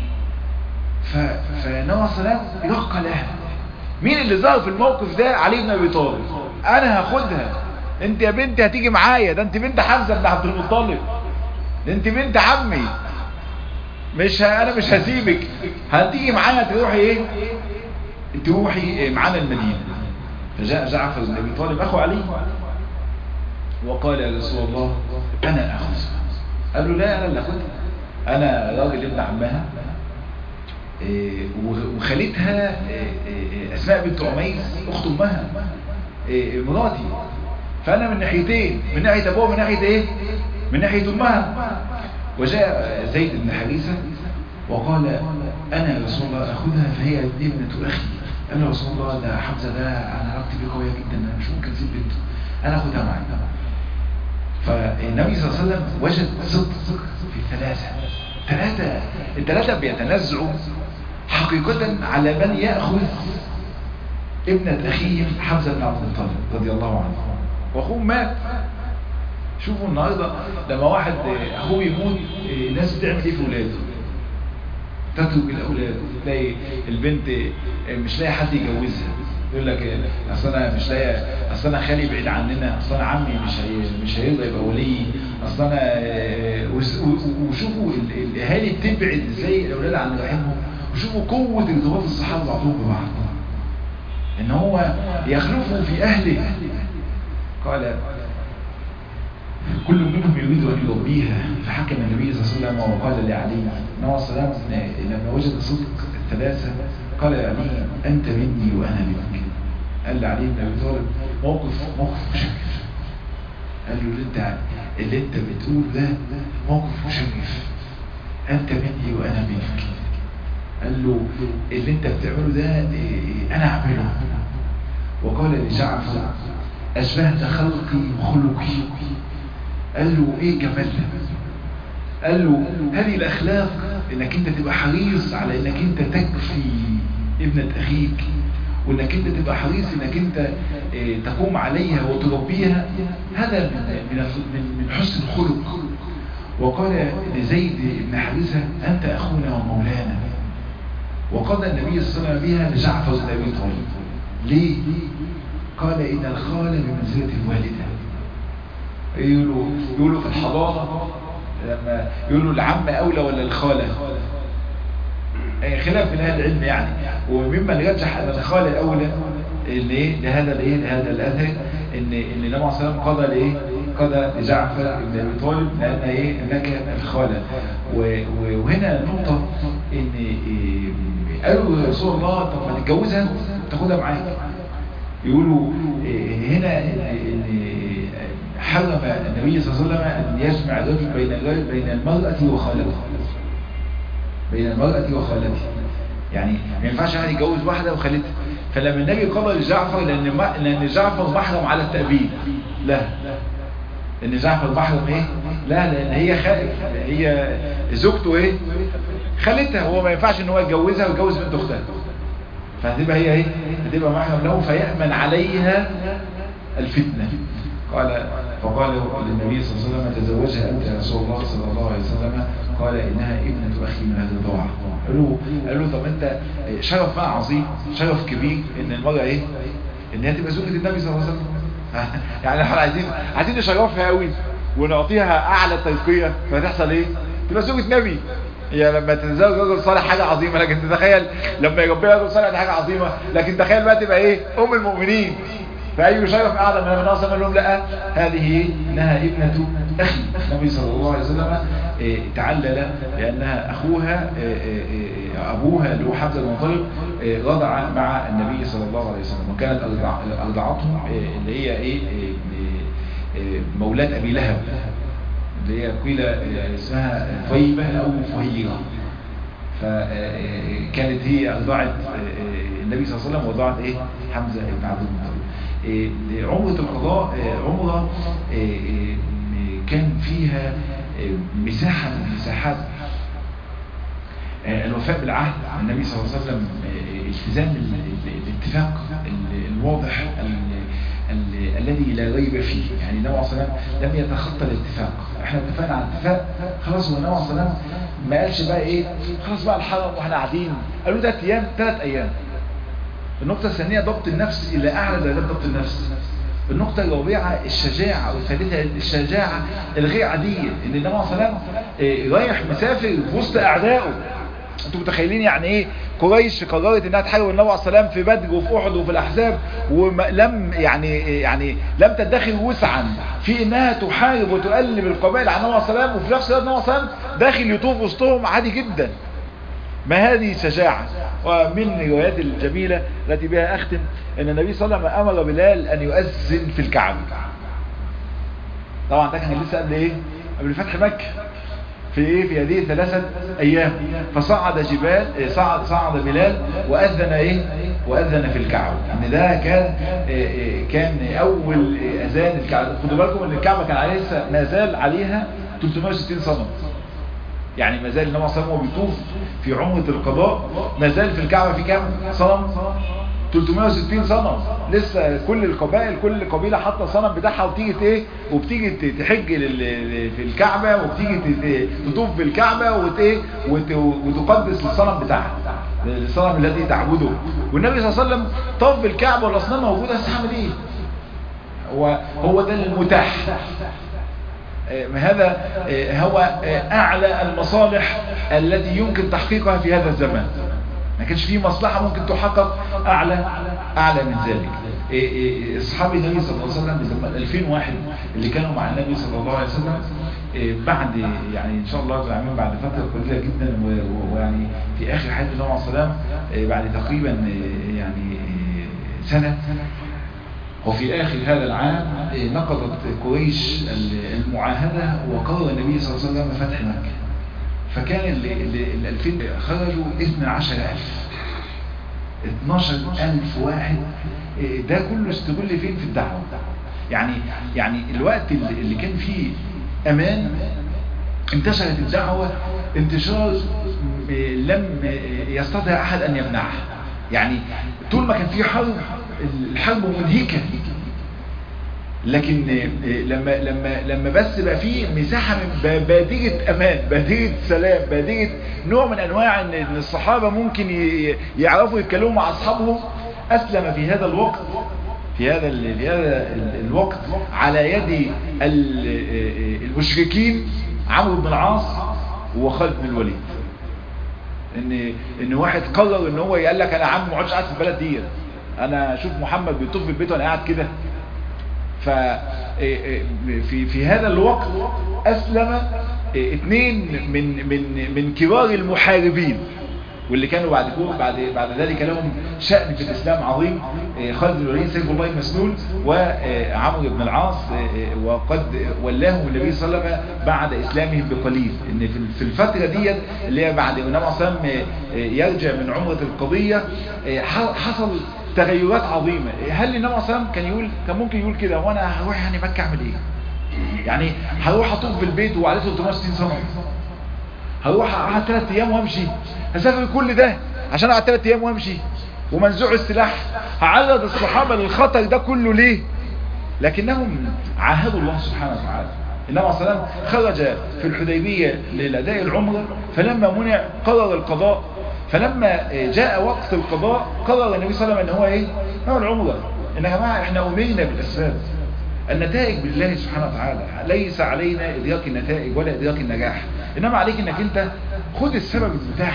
فالنبي صلى الله عليه وسلم يلقى لها مين اللي ظهر في الموقف ده علي بن ابي طالب انا هاخدها انت يا بنتي هتيجي معايا ده انت بنت حمزه بن عبد المطلب ده انت بنت عمي مش ه... انا مش هسيبك هتيجي معايا تروحي ايه تروحي معانا المدينه فجاء جعفر بن ابي طالب اخو علي وقال يا رسول الله انا اخذها قال له لا انا اللي اخدها انا راجل ابن عمها وخالتها اسماء بنت عميس اخت امها مراتي فانا من ناحيتين من ناحيه ابوها من ناحيه ايه من ناحيه امها وجاء زيد بن حارثه وقال انا يا رسول الله اخذها فهي ابنه اخي قال له رسول الله ده حمزه ده انا علاقتي بيه قويه جدا انا مش ممكن اسيب بنته انا اخذها معي فالنبي صلى الله عليه وسلم وجد صدق في ثلاثه ثلاثه الثلاثه بيتنازعوا حقيقة على من يأخذ ابنة أخيه حمزة بن عبد المطلب رضي الله عنه وأخوه مات شوفوا النهاردة لما واحد أخوه يموت الناس بتعمل إيه في ولاده تترك الأولاد تلاقي البنت مش لاقي حد يجوزها يقول لك اصل انا مش لاقي اصل انا خالي بعيد عننا اصل انا عمي مش هي مش هيرضى يبقى ولي اصل انا وشوفوا الاهالي بتبعد ازاي الاولاد عن رحمهم وشوفوا قوة ارتباط الصحابة بعضهم ببعض ان هو يخلفه في اهله قال كل منهم يريد ان يربيها فحكم النبي صلى الله عليه وسلم وقال لعلي نوى السلام لما وجد صدق الثلاثة قال يا علي انت مني وانا منك قال لعلي بن ابي طالب موقف موقف مشرف قال له اللي انت اللي انت بتقول ده موقف مشرف انت مني وانا منك قال له اللي انت بتعمله ده انا اعمله وقال لجعفر اشبهت خلقي وخلقي قال له ايه جمال قال له هذه الاخلاق انك انت تبقى حريص على انك انت تكفي ابنة اخيك وانك انت تبقى حريص انك انت تقوم عليها وتربيها هذا من من من حسن الخلق وقال لزيد بن حارثه انت اخونا ومولانا وقضى النبي صلى الله عليه وسلم بها لجعفر بن ابي طالب ليه قال ان الخاله بمنزله الوالده يقولوا يقولوا في الحضانه لما يقولوا العم اولى ولا الخاله اي خلاف من اهل العلم يعني وممن يرجح ان الخاله اولى ليه لهذا الايه لهذا الاثر ان ان النبي صلى الله عليه وسلم قضى لايه قضى لجعفر بن ابي طالب لان ايه انك الخاله وهنا نقطه ان قالوا يا رسول الله طب ما تتجوزها تاخدها معاك يقولوا هنا ان حرم النبي صلى الله عليه وسلم ان يجمع الرجل بين الرجل بين المرأة وخالتها بين المرأة وخالتها يعني ما ينفعش واحد يتجوز واحدة وخالتها فلما النبي قضى لجعفر لان لان جعفر محرم على التأبيد لا ان جعفر محرم ايه لا لان هي خالف هي زوجته ايه خالتها هو ما ينفعش ان هو يتجوزها ويتجوز بنت اختها فهتبقى هي ايه هتبقى محرم له فيأمن عليها الفتنة قال فقال للنبي صلى الله عليه وسلم تزوجها انت يا رسول الله صلى الله عليه وسلم قال انها ابنة اخي من الرضاعة قالوا قالوا طب انت شرف بقى عظيم شرف كبير ان المرأة ايه ان هي تبقى زوجة النبي صلى الله عليه وسلم يعني احنا عايزين عايزين نشرفها قوي ونعطيها اعلى تزكية فتحصل ايه تبقى زوجة نبي هي لما تتزوج رجل صالح حاجة عظيمة لكن تتخيل لما يربيها رجل صالح دي حاجة عظيمة لكن تخيل بقى تبقى ايه ام المؤمنين فأي شرف أعلى من النبي صلى الله عليه وسلم لهم لا هذه إنها ابنة أخي النبي صلى الله عليه وسلم تعلل لأنها أخوها أبوها اللي هو حمزة بن طالب رضع مع النبي صلى الله عليه وسلم وكانت أرضعته اللي هي إيه مولاة أبي لهب اللي هي قيل اسمها طيبة أو فهيرة فكانت هي أرضعت النبي صلى الله عليه وسلم وضعت إيه حمزة بن عبد المطلب عمرة القضاء عمرة كان فيها مساحة من مساحات الوفاء بالعهد النبي صلى الله عليه وسلم التزام الاتفاق الواضح الذي لا ريب فيه يعني النبي عليه الصلاه لم يتخطى الاتفاق احنا اتفقنا على اتفاق خلاص والنبي عليه الصلاه ما قالش بقى ايه خلاص بقى الحرم واحنا قاعدين قالوا ده ايام ثلاث ايام النقطه الثانيه ضبط النفس الى اعلى درجات ضبط النفس النقطة الرابعة الشجاعة والثالثة الشجاعة الغير عادية ان النبي عليه الصلاه رايح مسافر في وسط اعدائه انتوا متخيلين يعني ايه قريش قررت انها تحارب النبي عليه السلام في بدر وفي احد وفي الاحزاب ولم يعني يعني لم تدخر وسعا في انها تحارب وتقلب القبائل على النبي عليه السلام وفي نفس الوقت النبي عليه السلام داخل يطوف وسطهم عادي جدا ما هذه شجاعة ومن الروايات الجميلة التي بها أختم أن النبي صلى الله عليه وسلم أمر بلال أن يؤذن في الكعبة طبعا ده كان لسه قبل إيه؟ قبل فتح مكة في ايه في هذه ثلاثة ايام فصعد جبال صعد صعد بلال واذن ايه واذن في الكعبة ان ده كان كان اول اذان الكعبة خدوا بالكم ان الكعبة كان عليها ما زال عليها 360 صنم يعني ما زال النبي صلى الله عليه وسلم بيطوف في عمرة القضاء ما زال في الكعبة في كام صنم 360 صنم لسه كل القبائل كل قبيلة حاطه الصنم بتاعها وبتيجي ايه وبتيجي تحج في الكعبة وبتيجي تطوف في الكعبة وت وتقدس الصنم بتاعها الصنم الذي تعبده والنبي صلى الله عليه وسلم طاف بالكعبة والاصنام موجودة بس هعمل ايه هو هو ده المتاح هذا هو اعلى المصالح التي يمكن تحقيقها في هذا الزمان ما كانش فيه مصلحة ممكن تحقق أعلى أعلى من ذلك أصحاب النبي صلى الله عليه وسلم 2000 واحد اللي كانوا مع النبي صلى الله عليه وسلم بعد يعني إن شاء الله العالمين بعد فترة قليلة جدا ويعني في آخر حياة النبي عليه السلام بعد تقريبا يعني سنة وفي آخر هذا العام نقضت قريش المعاهدة وقرر النبي صلى الله عليه وسلم فتح مكة فكان ال 2000 خرجوا 12000 12000 واحد ده كله استغل فين في الدعوة يعني يعني الوقت اللي كان فيه امان انتشرت الدعوة انتشار لم يستطيع احد ان يمنعها يعني طول ما كان في حرب الحرب منهكة لكن لما لما لما بس بقى في مساحه من بادئه امان بادئه سلام بادئه نوع من انواع ان الصحابه ممكن يعرفوا يتكلموا مع اصحابهم اسلم في هذا الوقت في هذا في هذا الوقت على يد المشركين عمرو بن العاص وخالد بن الوليد ان ان واحد قرر ان هو يقول لك انا عم ما اقعدش قاعد في البلد دي انا اشوف محمد بيطوف في البيت وانا قاعد كده ف في في هذا الوقت اسلم اثنين من من من كبار المحاربين واللي كانوا بعد بعد بعد ذلك لهم شأن في الإسلام عظيم خالد بن الوليد سيف الله مسنون وعمرو بن العاص وقد ولاهم النبي صلى الله عليه وسلم بعد إسلامهم بقليل إن في الفترة ديت اللي هي بعد النبي صلى الله عليه وسلم يرجع من عمرة القضية حصل تغيرات عظيمة هل النبي صلى الله عليه وسلم كان يقول كان ممكن يقول كده وانا هروح يعني مكة اعمل ايه يعني هروح اطوف في البيت وعليه 360 سنة هروح اقعد ثلاث ايام وامشي هسافر كل ده عشان اقعد ثلاث ايام وامشي ومنزوع السلاح هعرض الصحابة للخطر ده كله ليه لكنهم عاهدوا الله سبحانه وتعالى النبي صلى الله عليه وسلم خرج في الحديبية للأداء العمرة فلما منع قرر القضاء فلما جاء وقت القضاء قرر النبي صلى الله عليه وسلم ان هو ايه هو العمرة ان يا جماعة احنا امرنا بالاسباب النتائج بالله سبحانه وتعالى ليس علينا ادراك النتائج ولا ادراك النجاح انما عليك انك انت خد السبب المتاح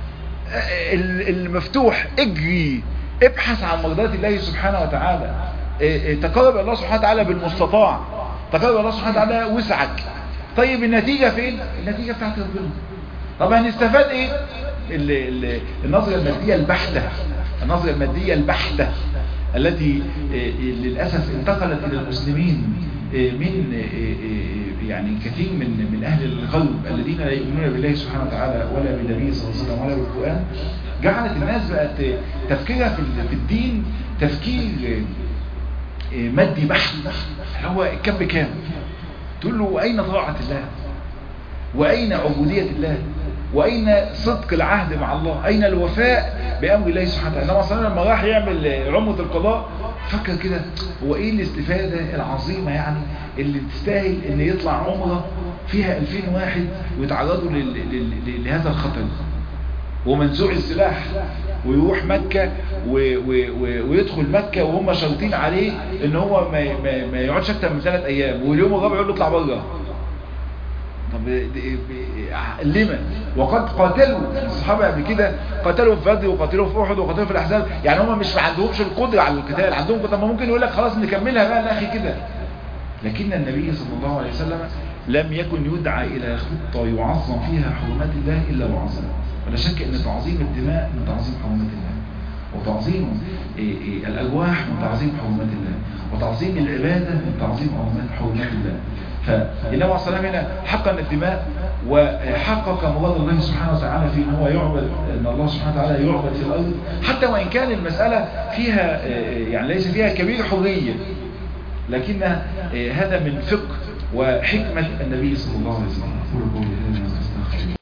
المفتوح اجري ابحث عن مرضات الله سبحانه وتعالى تقرب الله سبحانه وتعالى بالمستطاع تقرب الله سبحانه وتعالى وسعك طيب النتيجة فين النتيجة بتاعت ربنا طب هنستفاد ايه النظرة المادية البحتة النظرة المادية البحتة التي للأسف انتقلت إلى المسلمين من يعني كثير من من أهل الغرب الذين لا يؤمنون بالله سبحانه وتعالى ولا بالنبي صلى الله عليه وسلم ولا بالقرآن جعلت الناس بقت تفكيرها في الدين تفكير مادي بحت هو كم بكام تقول له أين طاعة الله وأين عبودية الله وأين صدق العهد مع الله أين الوفاء بأمر الله سبحانه وتعالى إنما صلى لما راح يعمل عمرة القضاء فكر كده هو إيه الاستفادة العظيمة يعني اللي تستاهل إن يطلع عمرة فيها 2000 واحد ويتعرضوا لهذا الخطر ومنزوع السلاح ويروح مكة و و و ويدخل مكة وهم شرطين عليه ان هو ما, ما, ما يقعدش اكتر من ثلاث ايام واليوم الرابع يقول له اطلع بره طب لما وقد قاتلوا الصحابة قبل كده قاتلوا في بدر وقاتلوا في احد وقاتلوا في الاحزاب يعني هم مش ما عندهمش القدرة على القتال عندهم طب ممكن يقول لك خلاص نكملها بقى الاخي كده لكن النبي صلى الله عليه وسلم لم يكن يدعى الى خطة يعظم فيها حرمات الله الا وعظم ولا شك ان تعظيم الدماء من تعظيم حرمات الله وتعظيم الألواح من تعظيم حرمات الله وتعظيم العبادة من تعظيم حرمات الله فالنبي عليه الصلاة هنا حقا الدماء وحقق مراد الله سبحانه وتعالى في ان هو يعبد ان الله سبحانه وتعالى يعبد في الارض حتى وان كان المسألة فيها يعني ليس فيها كبير حرية لكن هذا من فقه وحكمة النبي صلى الله عليه وسلم